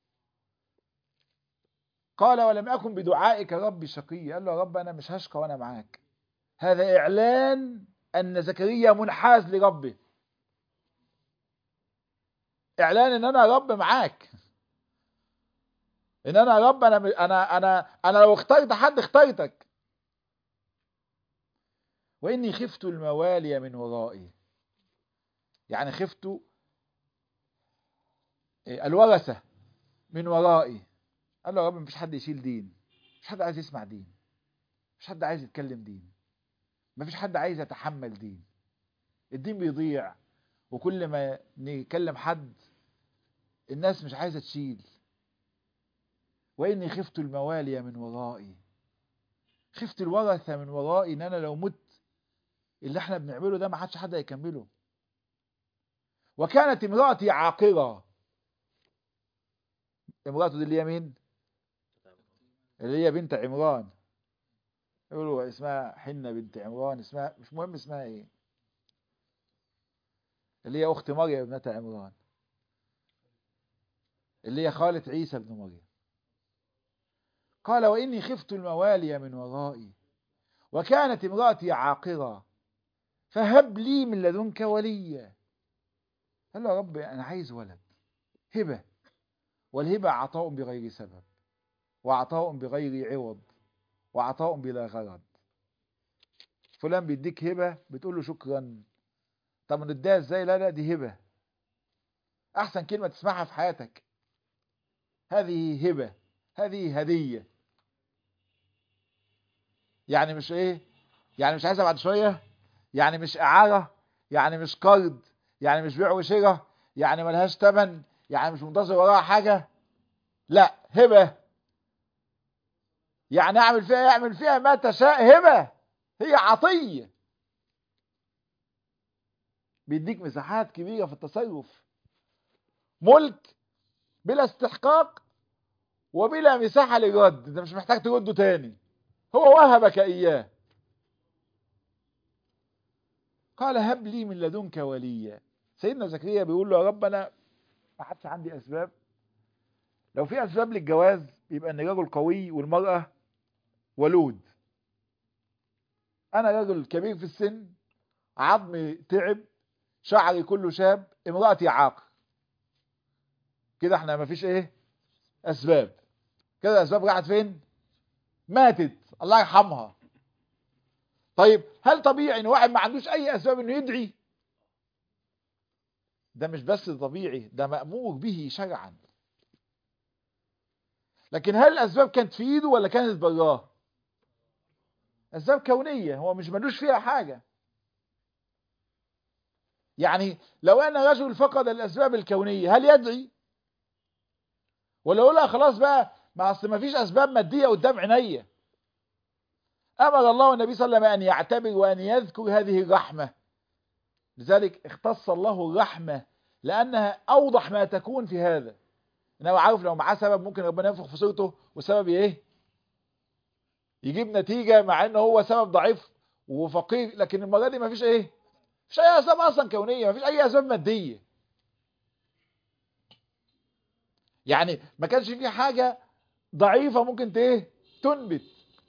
قال ولم أكن بدعائك ربي شقي قال له يا رب أنا مش هشقى وأنا معاك هذا إعلان أن زكريا منحاز لربه إعلان إن أنا رب معاك إن أنا رب أنا أنا أنا أنا لو اخترت حد اخترتك وإني خفت الموالي من ورائي يعني خفت الورثة من ورائي قال له يا رب مفيش حد يشيل دين مفيش حد عايز يسمع دين مفيش حد عايز يتكلم دين مفيش حد عايز يتحمل دين الدين بيضيع وكل ما نكلم حد الناس مش عايزة تشيل وإني خفت الموالي من ورائي خفت الورثة من ورائي إن أنا لو مت اللي احنا بنعمله ده ما حدش حد هيكمله وكانت امرأتي عاقرة امرأته دي اللي هي مين اللي هي بنت عمران يقولوا اسمها حنة بنت عمران اسمها مش مهم اسمها ايه اللي هي اخت مريم ابنة عمران اللي هي خالة عيسى بن مريم قال وإني خفت الموالي من ورائي وكانت امرأتي عاقرة فهب لي من لدنك وليا قال له يا رب أنا عايز ولد هبة والهبة عطاء بغير سبب وعطاء بغير عوض وعطاء بلا غرض فلان بيديك هبة بتقول له شكرا طب نديها ازاي لا لا دي هبة احسن كلمة تسمعها في حياتك هذه هبة هذه هدية يعني مش ايه يعني مش عايزها بعد شوية يعني مش اعارة يعني مش قرض يعني مش بيع وشراء يعني ملهاش تمن يعني مش منتظر وراها حاجة لا هبة يعني اعمل فيها اعمل فيها ما تشاء هبة هي عطية بيديك مساحات كبيرة في التصرف ملك بلا استحقاق وبلا مساحة للرد انت مش محتاج ترده تاني هو وهبك اياه قال هب لي من لدنك وليا سيدنا زكريا بيقول له يا رب انا ما حدش عندي اسباب لو في اسباب للجواز يبقى ان الرجل قوي والمرأة ولود انا رجل كبير في السن عظمي تعب شعري كله شاب امرأتي عاقر كده احنا ما فيش ايه اسباب كده الاسباب راحت فين ماتت الله يرحمها طيب هل طبيعي ان واحد ما عندوش اي اسباب انه يدعي ده مش بس طبيعي ده مأمور به شرعا لكن هل الاسباب كانت في ايده ولا كانت براه اسباب كونيه هو مش ملوش فيها حاجه يعني لو ان رجل فقد الاسباب الكونيه هل يدعي ولا يقول لا خلاص بقى ما اصل ما فيش اسباب ماديه قدام عينيا امر الله النبي صلى الله عليه وسلم ان يعتبر وان يذكر هذه الرحمه لذلك اختص الله الرحمه لانها اوضح ما تكون في هذا انه عارف لو معاه سبب ممكن ربنا ينفخ في صورته وسبب ايه يجيب نتيجه مع ان هو سبب ضعيف وفقير لكن المره دي ما فيش ايه مفيش اي اسباب اصلا كونيه مفيش اي اسباب ماديه يعني ما كانش في حاجه ضعيفه ممكن ايه تنبت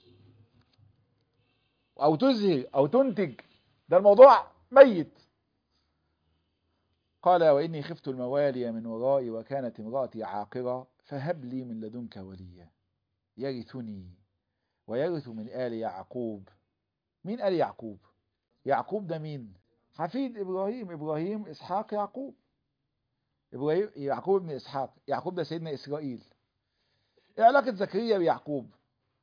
او تزهر او تنتج ده الموضوع ميت قال واني خفت الموالي من ورائي وكانت امراتي عاقره فهب لي من لدنك وليا يرثني ويرث من ال يعقوب مين ال يعقوب يعقوب ده مين حفيد ابراهيم ابراهيم اسحاق يعقوب ابراهيم يعقوب ابن اسحاق يعقوب ده سيدنا اسرائيل ايه علاقه زكريا بيعقوب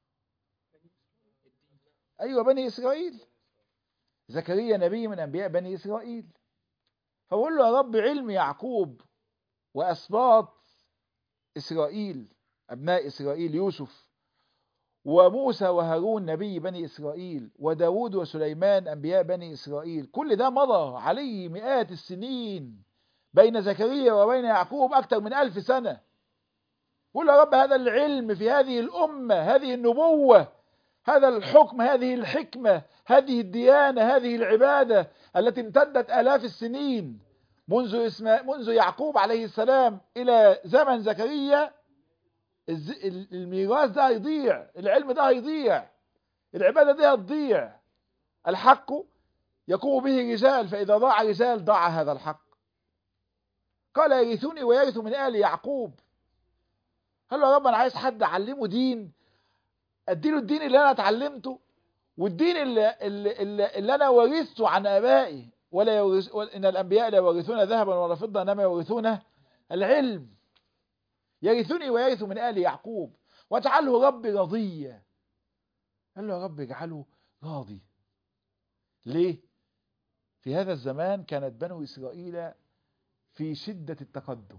ايوه بني اسرائيل زكريا نبي من انبياء بني اسرائيل فبقول له يا رب علم يعقوب واسباط اسرائيل ابناء اسرائيل يوسف وموسى وهارون نبي بني إسرائيل وداود وسليمان أنبياء بني إسرائيل كل ده مضى عليه مئات السنين بين زكريا وبين يعقوب أكثر من ألف سنة قل يا رب هذا العلم في هذه الأمة هذه النبوة هذا الحكم هذه الحكمة هذه الديانة هذه العبادة التي امتدت آلاف السنين منذ اسم منذ يعقوب عليه السلام إلى زمن زكريا الميراث ده هيضيع العلم ده هيضيع العبادة دي هتضيع الحق يقوم به رجال فإذا ضاع رجال ضاع هذا الحق قال يرثوني ويرث من آل يعقوب قال له يا رب أنا عايز حد أعلمه دين أديله الدين اللي أنا اتعلمته والدين اللي, اللي, اللي, اللي أنا ورثته عن آبائي ولا يورث إن الأنبياء لا يورثون ذهبا ولا فضة إنما يورثون العلم يرثني ويرث من آل يعقوب واجعله ربي رضيا قال له يا رب اجعله راضي ليه في هذا الزمان كانت بنو إسرائيل في شدة التقدم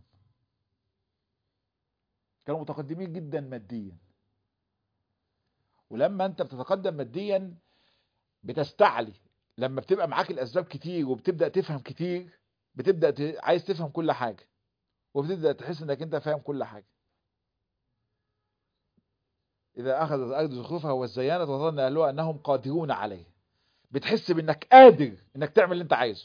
كانوا متقدمين جدا ماديا ولما انت بتتقدم ماديا بتستعلي لما بتبقى معاك الاسباب كتير وبتبدا تفهم كتير بتبدا ت... عايز تفهم كل حاجه وبتبدا تحس انك انت فاهم كل حاجه اذا اخذت الارض زخرفها والزيانه وظن اهلها انهم قادرون عليه بتحس بانك قادر انك تعمل اللي انت عايزه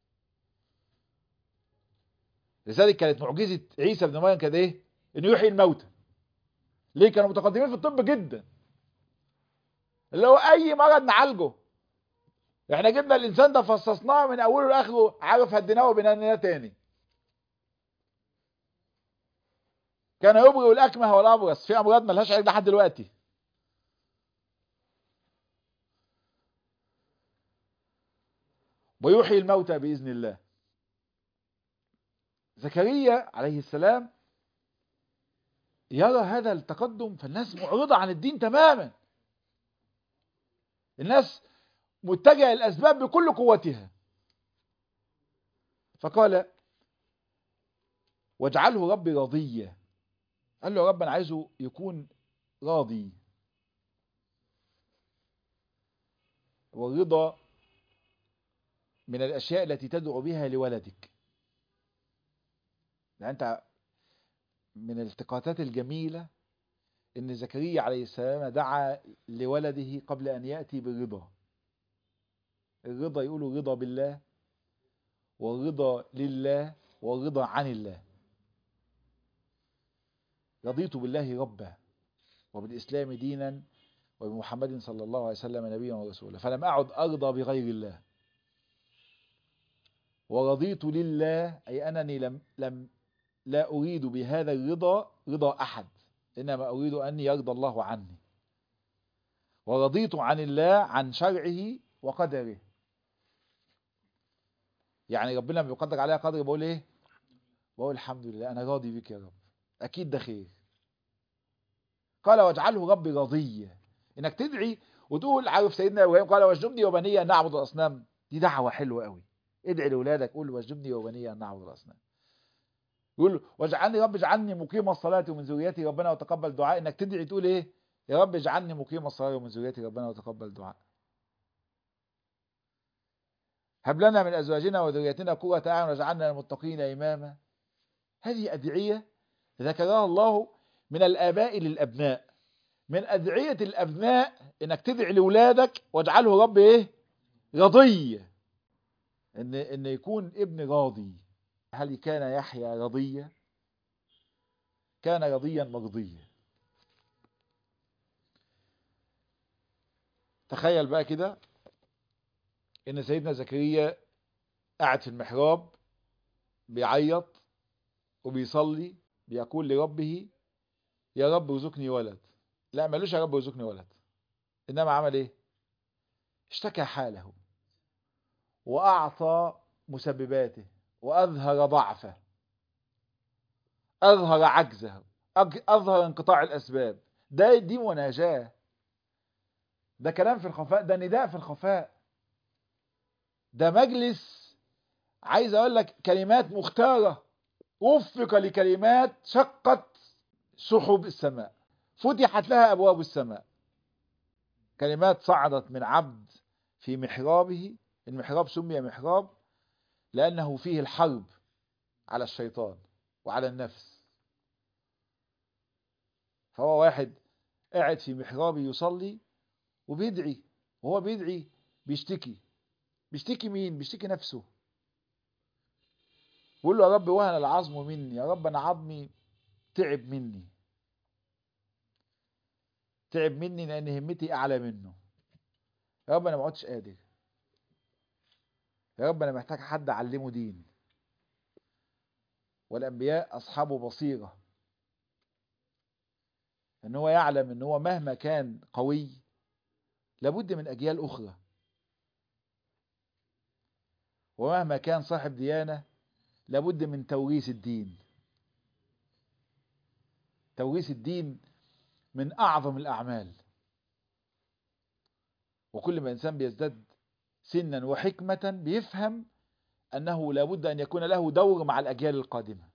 لذلك كانت معجزه عيسى بن مريم كانت ايه انه يحيي الموتى ليه كانوا متقدمين في الطب جدا اللي هو اي مرض نعالجه احنا جبنا الانسان ده فصصناه من اوله لاخره عارف هديناه وبنيناه تاني كان يبرئ الاكمه والابرص في امراض ملهاش علاج لحد دلوقتي ويحيي الموتى باذن الله زكريا عليه السلام يرى هذا التقدم فالناس معرضة عن الدين تماما الناس متجهة الأسباب بكل قوتها فقال واجعله ربي راضيا قال له يا رب أنا عايزه يكون راضي والرضا من الأشياء التي تدعو بها لولدك يعني أنت من الالتقاطات الجميلة ان زكريا عليه السلام دعا لولده قبل ان يأتي بالرضا الرضا يقولوا رضا بالله والرضا لله والرضا عن الله رضيت بالله ربا وبالإسلام دينا وبمحمد صلى الله عليه وسلم نبيا ورسولا فلم أعد أرضى بغير الله ورضيت لله أي أنني لم, لم لا أريد بهذا الرضا رضا أحد إنما أريد أن يرضى الله عني ورضيت عن الله عن شرعه وقدره يعني ربنا لما بيقدر عليها قدر بقول ايه بقول الحمد لله انا راضي بك يا رب اكيد ده خير قال واجعله ربي راضيا انك تدعي وتقول عارف سيدنا ابراهيم قال واجنبني وبني ان نعبد الاصنام دي دعوه حلوه قوي ادعي لاولادك قول واجنبني وبني ان نعبد الاصنام يقول واجعلني رب اجعلني مقيم الصلاة ومن ذريتي ربنا وتقبل دعاء انك تدعي تقول ايه يا رب اجعلني مقيم الصلاة ومن ذريتي ربنا وتقبل دعاء هب لنا من ازواجنا وذريتنا قرة اعين واجعلنا للمتقين اماما هذه ادعية ذكرها الله من الاباء للابناء من ادعية الابناء انك تدعي لاولادك واجعله رب ايه رضي ان ان يكون ابن راضي هل كان يحيى رضيا كان رضيا مرضيا تخيل بقى كده ان سيدنا زكريا قاعد في المحراب بيعيط وبيصلي بيقول لربه يا رب ارزقني ولد لا مالوش يا رب ارزقني ولد انما عمل ايه اشتكى حاله واعطى مسبباته وأظهر ضعفه أظهر عجزه أظهر انقطاع الأسباب ده دي مناجاة ده كلام في الخفاء ده نداء في الخفاء ده مجلس عايز أقول لك كلمات مختارة وفق لكلمات شقت سحب السماء فتحت لها أبواب السماء كلمات صعدت من عبد في محرابه المحراب سمي محراب لأنه فيه الحرب على الشيطان وعلى النفس فهو واحد قاعد في محرابه يصلي وبيدعي وهو بيدعي بيشتكي بيشتكي مين بيشتكي نفسه بيقول له يا رب وهن العظم مني يا رب انا عظمي تعب مني تعب مني لان همتي اعلى منه يا رب انا ما عدتش قادر يا رب انا محتاج حد اعلمه دين والانبياء اصحاب بصيره ان هو يعلم ان هو مهما كان قوي لابد من اجيال اخرى ومهما كان صاحب ديانه لابد من توريث الدين توريث الدين من اعظم الاعمال وكل ما انسان بيزداد سنا وحكمه بيفهم انه لابد ان يكون له دور مع الاجيال القادمه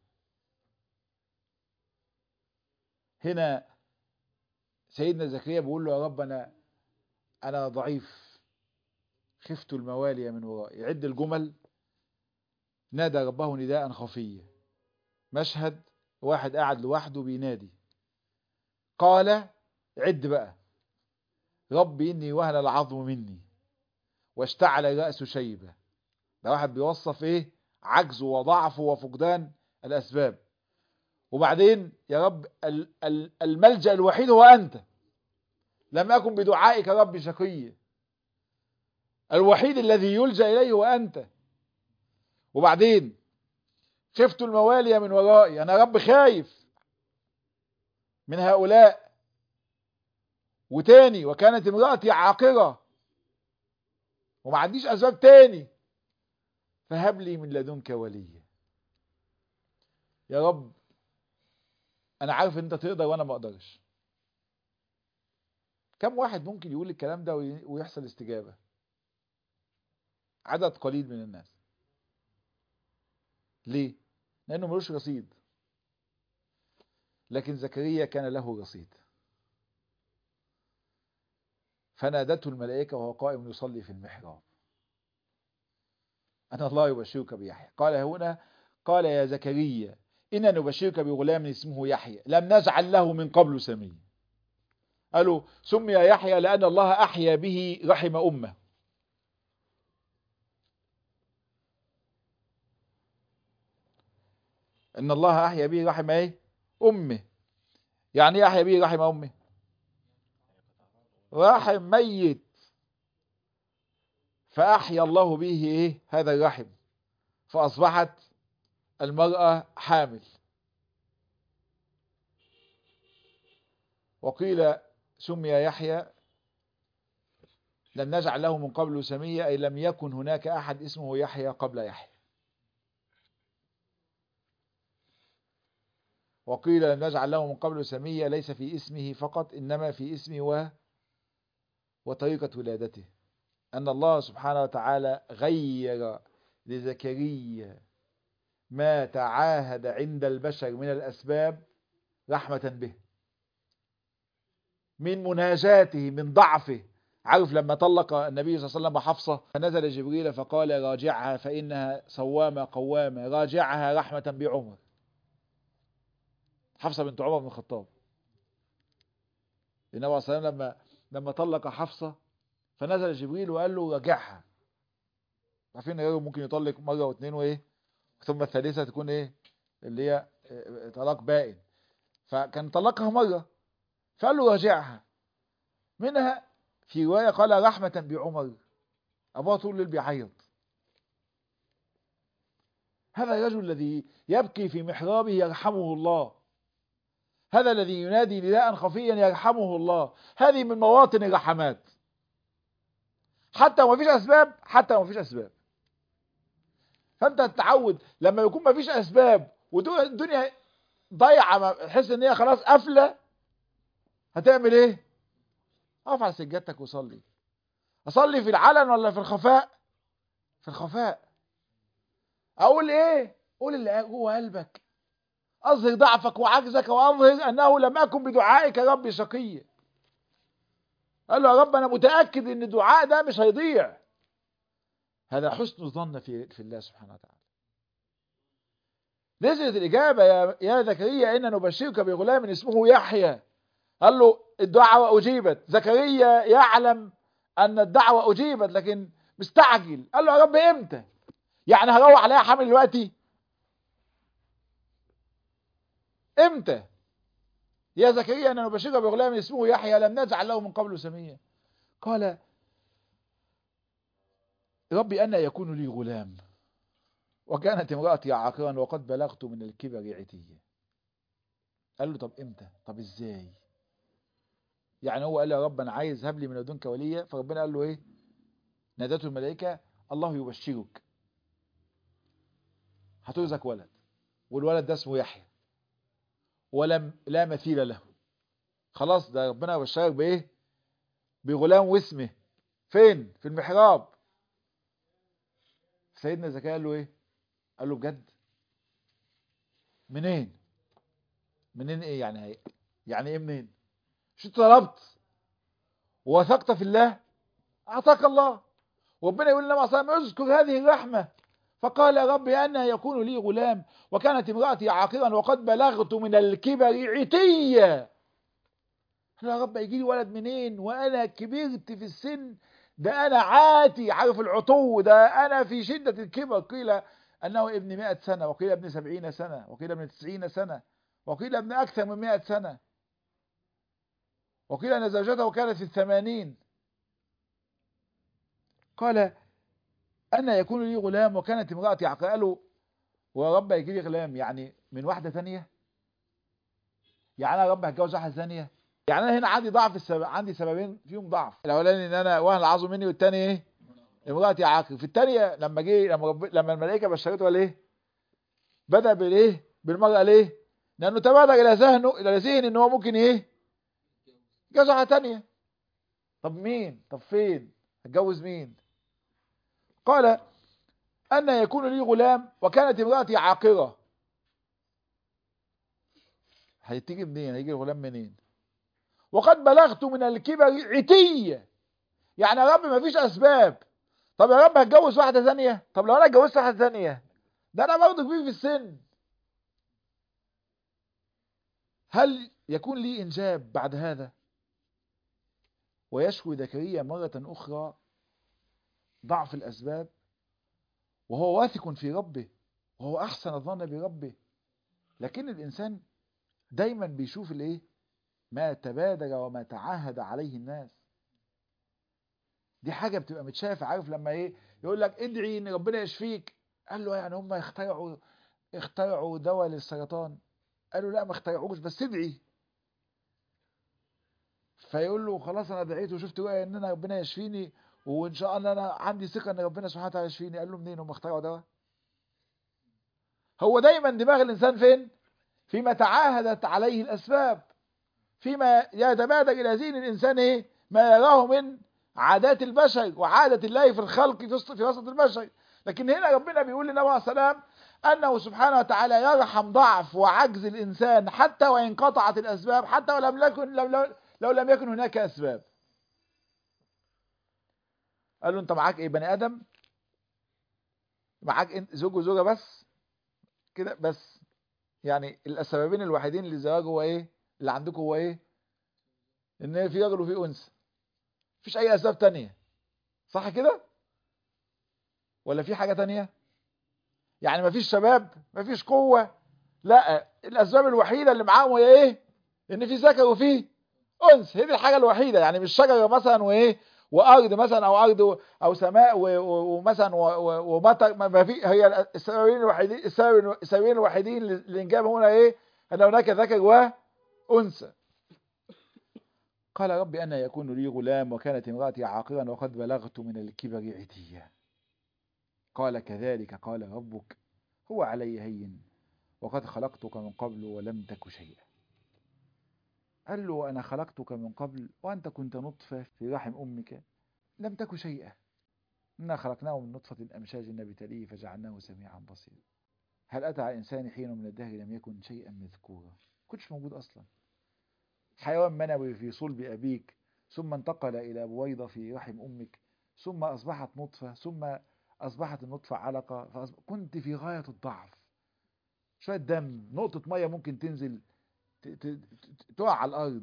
هنا سيدنا زكريا بيقول له يا رب انا انا ضعيف خفت الموالي من ورائي يعد الجمل نادى ربه نداء خفيا مشهد واحد قاعد لوحده بينادي قال عد بقى ربي اني وهن العظم مني واشتعل الراس شيبه ده واحد بيوصف ايه عجزه وضعفه وفقدان الاسباب وبعدين يا رب الملجأ الوحيد هو أنت لم أكن بدعائك رب شقي الوحيد الذي يلجأ إليه هو أنت وبعدين خفت الموالي من ورائي أنا رب خايف من هؤلاء وتاني وكانت امرأتي عاقرة وما عنديش أسباب تاني فهب لي من لدنك وليا يا رب انا عارف ان انت تقدر وانا ما اقدرش كم واحد ممكن يقول الكلام ده ويحصل استجابة عدد قليل من الناس ليه لانه ملوش رصيد لكن زكريا كان له رصيد فنادته الملائكة وهو قائم يصلي في المحراب أن الله يبشرك بيحيى قال هنا قال يا زكريا إنا نبشرك بغلام اسمه يحيى لم نجعل له من قبل سمي قالوا سمي يحيى لأن الله أحيا به رحم أمه إن الله أحيا به رحم إيه أمه يعني إيه أحيا به رحم أمه رحم ميت فأحيا الله به إيه هذا الرحم فأصبحت المرأة حامل وقيل سمي يحيى لم نجعل له من قبل سمية أي لم يكن هناك أحد اسمه يحيى قبل يحيى وقيل لم نجعل له من قبل سمية ليس في اسمه فقط إنما في اسمه و وطريقة ولادته أن الله سبحانه وتعالى غير لزكريا ما تعاهد عند البشر من الأسباب رحمة به من مناجاته من ضعفه عارف لما طلق النبي صلى الله عليه وسلم حفصة فنزل جبريل فقال راجعها فإنها صوامة قوامة راجعها رحمة بعمر حفصة بنت عمر بن الخطاب النبي صلى الله عليه وسلم لما لما طلق حفصة فنزل جبريل وقال له راجعها عارفين الراجل ممكن يطلق مرة واثنين وايه ثم الثالثة تكون ايه اللي هي طلاق بائن فكان طلقها مرة فقال له راجعها منها في رواية قال رحمة بعمر أبوها طول الليل بيعيط هذا الرجل الذي يبكي في محرابه يرحمه الله هذا الذي ينادي نداء خفيا يرحمه الله هذه من مواطن الرحمات حتى ما فيش أسباب حتى ما فيش أسباب فأنت تتعود لما يكون ما فيش أسباب والدنيا ضايعة تحس إن هي خلاص قافلة هتعمل إيه؟ اقف على سجادتك وصلي اصلي في العلن ولا في الخفاء في الخفاء اقول ايه قول اللي جوه قلبك اظهر ضعفك وعجزك واظهر انه لم اكن بدعائك يا ربي شقيا قال له يا رب انا متاكد ان الدعاء ده مش هيضيع هذا حسن الظن في في الله سبحانه وتعالى نزلت الاجابه يا يا زكريا ان نبشرك بغلام اسمه يحيى قال له الدعوة أجيبت زكريا يعلم أن الدعوة أجيبت لكن مستعجل قال له يا رب إمتى يعني هروح عليها حامل دلوقتي إمتى يا زكريا أنا نبشرك بغلام اسمه يحيى لم نجعل له من قبل سميا قال ربي أن يكون لي غلام وكانت امرأتي عاقرا وقد بلغت من الكبر عتيا قال له طب امتى طب ازاي يعني هو قال له يا رب انا عايز هب لي من لدنك وليا فربنا قال له ايه نادته الملائكه الله يبشرك هترزق ولد والولد ده اسمه يحيى ولم لا مثيل له خلاص ده ربنا يبشرك بايه بغلام واسمه فين في المحراب سيدنا زكريا قال له ايه قال له بجد منين منين ايه يعني هي يعني ايه منين مش انت طلبت ووثقت في الله اعطاك الله وربنا يقول لنا صلى اذكر هذه الرحمه فقال يا رب أنها يكون لي غلام وكانت امرأتي عاقرا وقد بلغت من الكبر عتيا يا رب يجي لي ولد منين وانا كبرت في السن ده انا عاتي عارف العتو ده انا في شدة الكبر قيل انه ابن مئة سنة وقيل ابن سبعين سنة وقيل ابن تسعين سنة وقيل ابن اكثر من مئة سنة وقيل ان زوجته كانت في الثمانين قال أن يكون لي غلام وكانت امرأتي عاقرة قالوا ويا رب يجي لي غلام يعني من واحدة ثانية يعني أنا يا رب هتجوز واحدة ثانية يعني أنا هنا عندي ضعف السبب عندي سببين فيهم ضعف الأولاني إن أنا وهن العظم مني والتاني إيه امرأتي عاقر في الثانية لما جه لما رب... لما الملائكة بشرته قال إيه بدأ بالإيه بالمرأة ليه لأنه تبادر إلى ذهنه إلى ذهن إن هو ممكن إيه يتجوز واحدة ثانية طب مين طب فين هتجوز مين قال أن يكون لي غلام وكانت امرأتي عاقرة هيتيجي منين هيجي الغلام منين وقد بلغت من الكبر عتية يعني يا رب ما فيش أسباب طب يا رب هتجوز واحدة ثانية طب لو أنا اتجوزت واحدة ثانية ده أنا برضه كبير في السن هل يكون لي إنجاب بعد هذا ويشكو زكريا مرة أخرى ضعف الأسباب وهو واثق في ربه وهو أحسن الظن بربه لكن الإنسان دايما بيشوف الايه ما تبادر وما تعاهد عليه الناس دي حاجة بتبقى متشافة عارف لما ايه يقول لك ادعي ان ربنا يشفيك قال له يعني هم اخترعوا اخترعوا دواء للسرطان قالوا لا ما اخترعوش بس ادعي فيقول له خلاص انا دعيت وشفت رؤيا ان انا ربنا يشفيني وان شاء الله انا عندي ثقه ان ربنا سبحانه وتعالى يشفيني قال له منين هم اخترعوا دواء هو دايما دماغ الانسان فين فيما تعاهدت عليه الاسباب فيما يتبادر الى ذهن الانسان ايه ما يراه من عادات البشر وعاده الله في الخلق في وسط البشر لكن هنا ربنا بيقول لنا عليه السلام انه سبحانه وتعالى يرحم ضعف وعجز الانسان حتى وان قطعت الاسباب حتى ولم يكن لو, لو لم يكن هناك اسباب قال له انت معاك ايه بني ادم معاك انت زوج وزوجه بس كده بس يعني السببين الوحيدين للزواج هو ايه اللي عندكم هو ايه ان في راجل وفي انثى مفيش اي اسباب تانية صح كده ولا في حاجه تانية يعني مفيش شباب مفيش قوه لا الاسباب الوحيده اللي معاهم هي ايه ان في ذكر وفي انثى هي دي الحاجه الوحيده يعني مش شجره مثلا وايه وارض مثلا او ارض او سماء ومثلا ومطر ما في هي السببين الوحيدين السببين الوحيدين للانجاب هنا ايه ان هناك ذكر وانثى قال رب أن يكون لي غلام وكانت امرأتي عاقرا وقد بلغت من الكبر عتيا قال كذلك قال ربك هو علي هين وقد خلقتك من قبل ولم تك شيئا قال له أنا خلقتك من قبل وأنت كنت نطفة في رحم أمك لم تك شيئا إنا خلقناه من نطفة أمشاج نبتليه فجعلناه سميعا بصيرا هل أتى على الإنسان حين من الدهر لم يكن شيئا مذكورا كنتش موجود أصلا حيوان منوي في صلب أبيك ثم انتقل إلى بويضة في رحم أمك ثم أصبحت نطفة ثم أصبحت النطفة علقة فأصبح... كنت في غاية الضعف شوية دم نقطة مية ممكن تنزل ت... ت... تقع على الأرض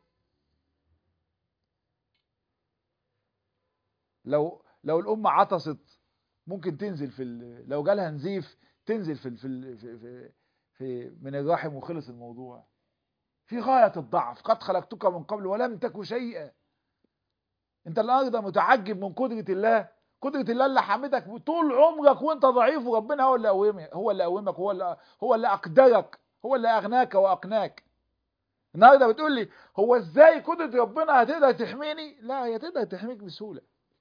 لو لو الأم عطست ممكن تنزل في ال... لو جالها نزيف تنزل في ال... في, ال... في في في من الرحم وخلص الموضوع في غاية الضعف قد خلقتك من قبل ولم تك شيئا انت النهارده متعجب من قدرة الله قدرة الله اللي حمتك طول عمرك وانت ضعيف وربنا هو اللي قومك هو اللي قومك هو اللي هو اللي اقدرك هو اللي اغناك واقناك النهارده بتقول لي هو ازاي قدرة ربنا هتقدر تحميني لا هي تقدر تحميك بسهولة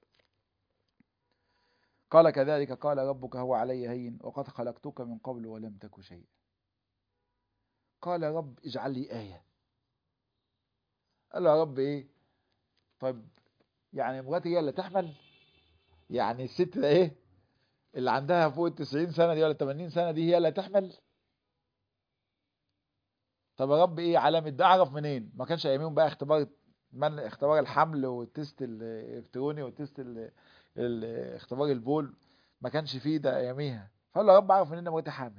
قال كذلك قال ربك هو علي هين وقد خلقتك من قبل ولم تك شيئا قال رب اجعل لي آية قال له يا رب ايه طيب يعني مراتي هي اللي تحمل يعني الست ده ايه اللي عندها فوق ال 90 سنة دي ولا 80 سنة دي هي اللي تحمل طب يا رب ايه علامة ده اعرف منين ما كانش اياميهم بقى اختبار من اختبار الحمل والتست الالكتروني والتست ال- ال- اختبار البول ما كانش فيه ده اياميها فقال له يا رب اعرف منين مراتي حامل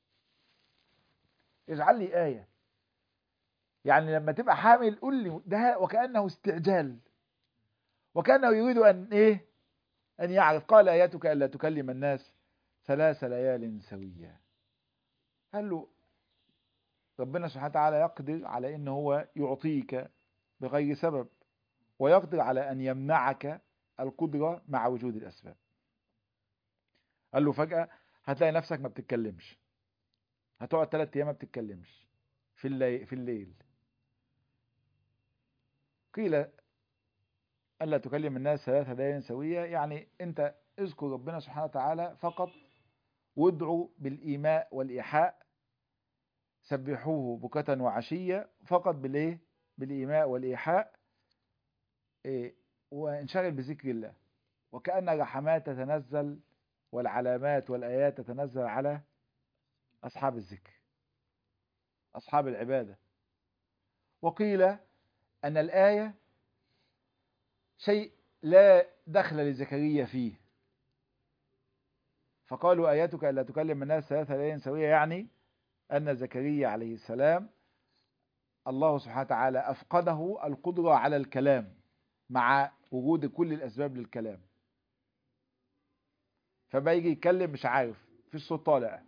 اجعل لي آية يعني لما تبقى حامل قول لي ده وكأنه استعجال وكأنه يريد أن إيه أن يعرف قال آياتك ألا تكلم الناس ثلاث ليال سويا قال له ربنا سبحانه وتعالى يقدر على أن هو يعطيك بغير سبب ويقدر على أن يمنعك القدرة مع وجود الأسباب قال له فجأة هتلاقي نفسك ما بتتكلمش هتقعد ثلاث أيام ما بتتكلمش في الليل, في الليل قيل ألا تكلم الناس ثلاث ليال سوية يعني أنت اذكر ربنا سبحانه وتعالى فقط وادعوا بالإيماء والإيحاء سبحوه بكة وعشية فقط بالإيه بالإيماء والإيحاء إيه وانشغل بذكر الله وكأن الرحمات تتنزل والعلامات والآيات تتنزل على أصحاب الذكر أصحاب العبادة وقيل أن الآية شيء لا دخل لزكريا فيه فقالوا آياتك ألا تكلم الناس ثلاثة ليال سوية يعني أن زكريا عليه السلام الله سبحانه وتعالى أفقده القدرة على الكلام مع وجود كل الأسباب للكلام فبقى يجي يتكلم مش عارف في الصوت طالع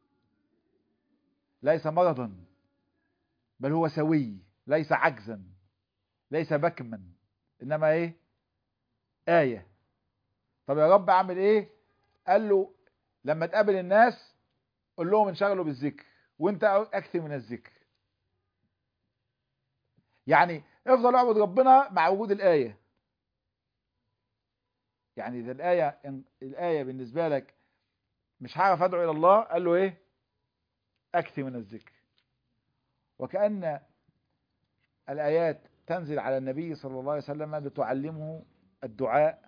ليس مرضا بل هو سوي ليس عجزا ليس بكما انما ايه آية طب يا رب اعمل ايه قال له لما تقابل الناس قول لهم انشغلوا بالذكر وانت اكثر من الذكر يعني افضل اعبد ربنا مع وجود الآية يعني اذا الآية الآية بالنسبة لك مش هعرف ادعو الى الله قال له ايه اكثر من الذكر وكأن الآيات تنزل على النبي صلى الله عليه وسلم لتعلمه الدعاء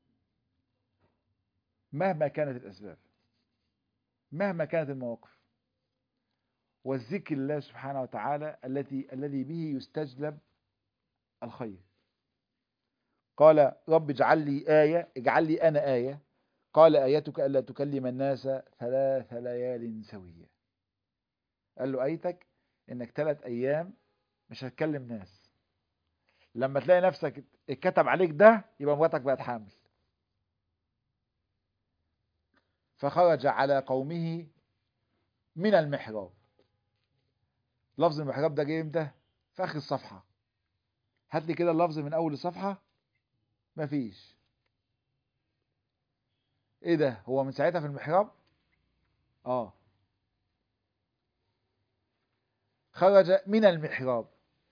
مهما كانت الأسباب مهما كانت المواقف والذكر الله سبحانه وتعالى التي الذي به يستجلب الخير قال رب اجعل لي آية اجعل لي أنا آية قال آيتك ألا تكلم الناس ثلاث ليال سوية قال له آيتك إنك ثلاث أيام مش هتكلم ناس لما تلاقي نفسك اتكتب عليك ده يبقى مراتك بقت حامل فخرج على قومه من المحراب لفظ المحراب ده جه امتى في اخر الصفحه هات لي كده اللفظ من اول الصفحه مفيش ايه ده هو من ساعتها في المحراب اه خرج من المحراب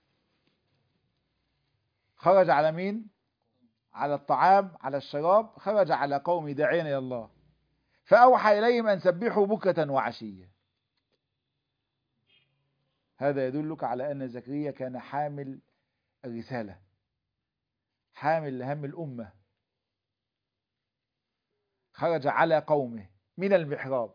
خرج على مين على الطعام على الشراب خرج على قوم داعين الى الله فأوحى إليهم أن سبحوا بكرة وعشية هذا يدلك على أن زكريا كان حامل الرسالة حامل لهم الأمة خرج على قومه من المحراب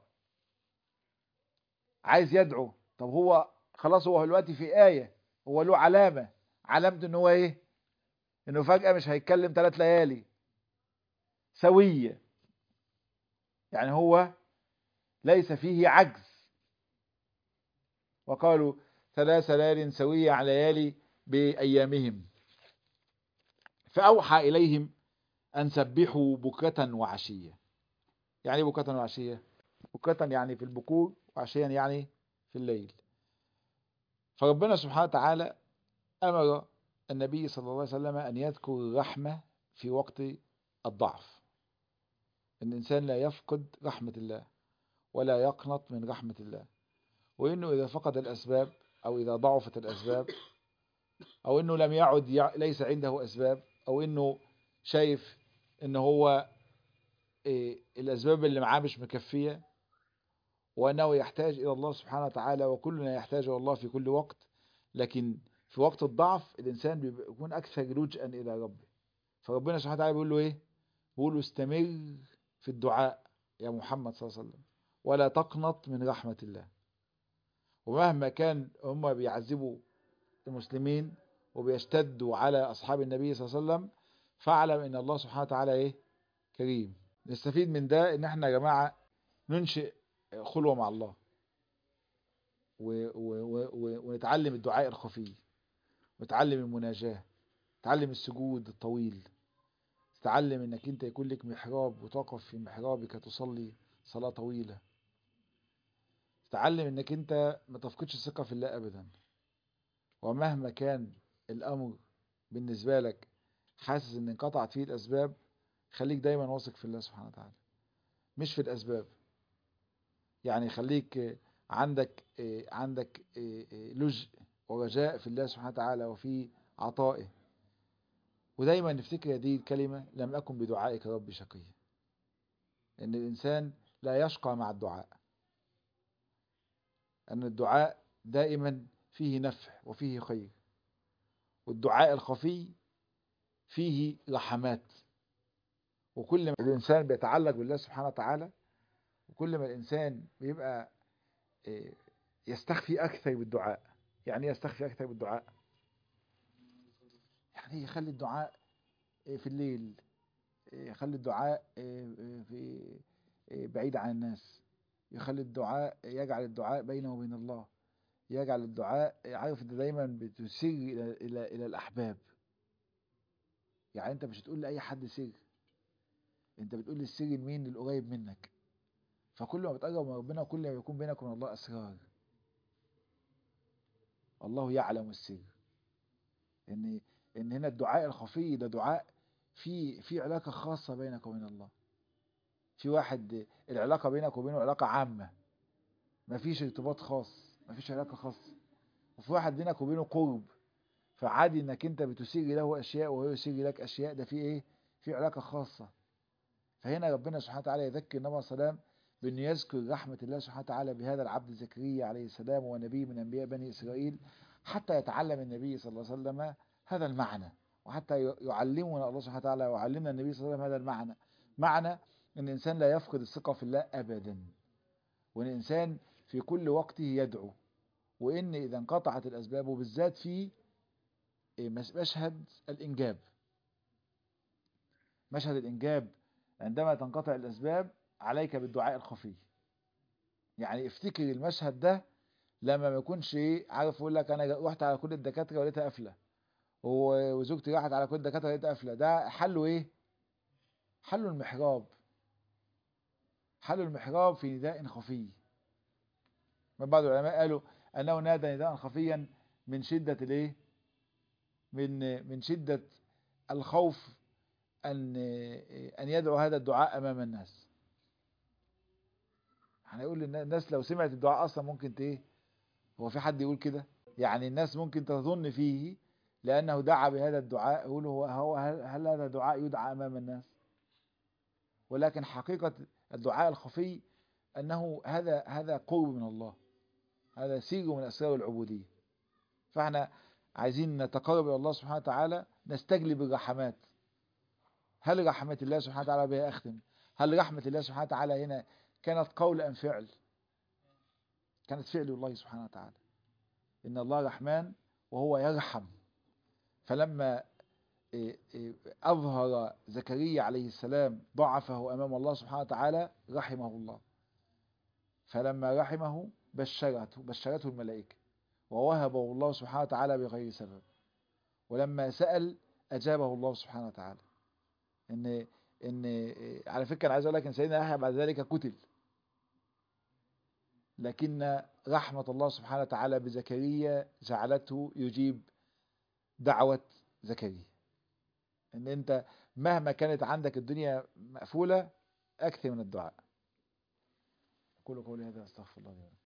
عايز يدعو طب هو خلاص هو دلوقتي في آية هو له علامة علامة ان هو ايه انه فجأة مش هيتكلم ثلاث ليالي سوية يعني هو ليس فيه عجز وقالوا ثلاث ليال سوية على ليالي بأيامهم فأوحى إليهم أن سبحوا بكرة وعشية يعني بكرة وعشية بكرة يعني في البكور وعشيا يعني في الليل فربنا سبحانه وتعالى أمر النبي صلى الله عليه وسلم أن يذكر الرحمة في وقت الضعف ان الانسان لا يفقد رحمة الله ولا يقنط من رحمة الله وانه اذا فقد الاسباب او اذا ضعفت الاسباب او انه لم يعد يع... ليس عنده اسباب او انه شايف ان هو إيه الاسباب اللي معاه مش مكفية وانه يحتاج الى الله سبحانه وتعالى وكلنا يحتاج الى الله في كل وقت لكن في وقت الضعف الانسان بيكون اكثر لجأا الى ربه فربنا سبحانه وتعالى بيقول له ايه بيقول له استمر في الدعاء يا محمد صلى الله عليه وسلم ولا تقنط من رحمة الله ومهما كان هم بيعذبوا المسلمين وبيشتدوا على أصحاب النبي صلى الله عليه وسلم فاعلم ان الله سبحانه وتعالى ايه كريم نستفيد من ده ان احنا يا جماعة ننشئ خلوة مع الله و و و ونتعلم الدعاء الخفي ونتعلم المناجاة نتعلم السجود الطويل تتعلم انك انت يكون لك محراب وتقف في محرابك تصلي صلاة طويلة تتعلم انك انت ما تفقدش الثقة في الله ابدا ومهما كان الامر بالنسبة لك حاسس ان انقطعت فيه الاسباب خليك دايما واثق في الله سبحانه وتعالى مش في الاسباب يعني خليك عندك عندك لجء ورجاء في الله سبحانه وتعالى وفي عطائه ودايما نفتكر هذه الكلمة لم أكن بدعائك ربي شقيا إن الإنسان لا يشقى مع الدعاء أن الدعاء دائما فيه نفع وفيه خير والدعاء الخفي فيه رحمات وكل ما الإنسان بيتعلق بالله سبحانه وتعالى وكل ما الإنسان بيبقى يستخفي أكثر بالدعاء يعني يستخفي أكثر بالدعاء يعني يخلي الدعاء في الليل يخلي الدعاء في بعيد عن الناس يخلي الدعاء يجعل الدعاء بينه وبين الله يجعل الدعاء عارف انت دايما بتسير الى الى الى الاحباب يعني انت مش هتقول لاي حد سر انت بتقول السر لمين للقريب منك فكل ما بتقرب من ربنا كل ما يكون بينك وبين الله اسرار الله يعلم السر ان ان هنا الدعاء الخفي ده دعاء في في علاقه خاصه بينك وبين الله في واحد العلاقه بينك وبينه علاقه عامه مفيش ارتباط خاص مفيش علاقه خاصه وفي واحد بينك وبينه قرب فعادي انك انت بتسير له اشياء وهو يسير لك اشياء ده في ايه في علاقه خاصه فهنا ربنا سبحانه وتعالى يذكر النبي صلى الله عليه وسلم بأنه يذكر رحمة الله سبحانه وتعالى بهذا العبد زكريا عليه السلام ونبي من أنبياء بني إسرائيل حتى يتعلم النبي صلى الله عليه وسلم هذا المعنى وحتى يعلمنا الله سبحانه وتعالى ويعلمنا النبي صلى الله عليه وسلم هذا المعنى معنى أن الإنسان لا يفقد الثقة في الله أبدا وأن الإنسان في كل وقته يدعو وإن إذا انقطعت الأسباب وبالذات في مشهد الإنجاب مشهد الإنجاب عندما تنقطع الأسباب عليك بالدعاء الخفي يعني افتكر المشهد ده لما ما يكونش ايه عارف يقول لك انا رحت على كل الدكاتره ولقيتها قافله وزوجتي راحت على كل الدكاتره لقيتها قافله ده حله ايه حله المحراب حله المحراب في نداء خفي من بعض العلماء قالوا انه نادى نداء خفيا من شده الايه من من شده الخوف ان ان يدعو هذا الدعاء امام الناس هنقول الناس لو سمعت الدعاء اصلا ممكن ايه هو في حد يقول كده يعني الناس ممكن تظن فيه لانه دعا بهذا الدعاء يقول هو, هو هل, هل هذا دعاء يدعى امام الناس ولكن حقيقة الدعاء الخفي انه هذا هذا قرب من الله هذا سر من اسرار العبودية فاحنا عايزين نتقرب الى الله سبحانه وتعالى نستجلب الرحمات هل رحمة الله سبحانه وتعالى بها اختم هل رحمة الله سبحانه وتعالى هنا كانت قول أم فعل كانت فعل الله سبحانه وتعالى إن الله رحمن وهو يرحم فلما أظهر زكريا عليه السلام ضعفه أمام الله سبحانه وتعالى رحمه الله فلما رحمه بشرته بشرته الملائكة ووهبه الله سبحانه وتعالى بغير سبب ولما سأل أجابه الله سبحانه وتعالى إن ان على فكره انا عايز اقول لك ان سيدنا يحيى بعد ذلك قتل لكن رحمه الله سبحانه وتعالى بزكريا جعلته يجيب دعوه زكريا ان انت مهما كانت عندك الدنيا مقفوله أكثر من الدعاء أقول قولي هذا أستغفر الله لي ولكم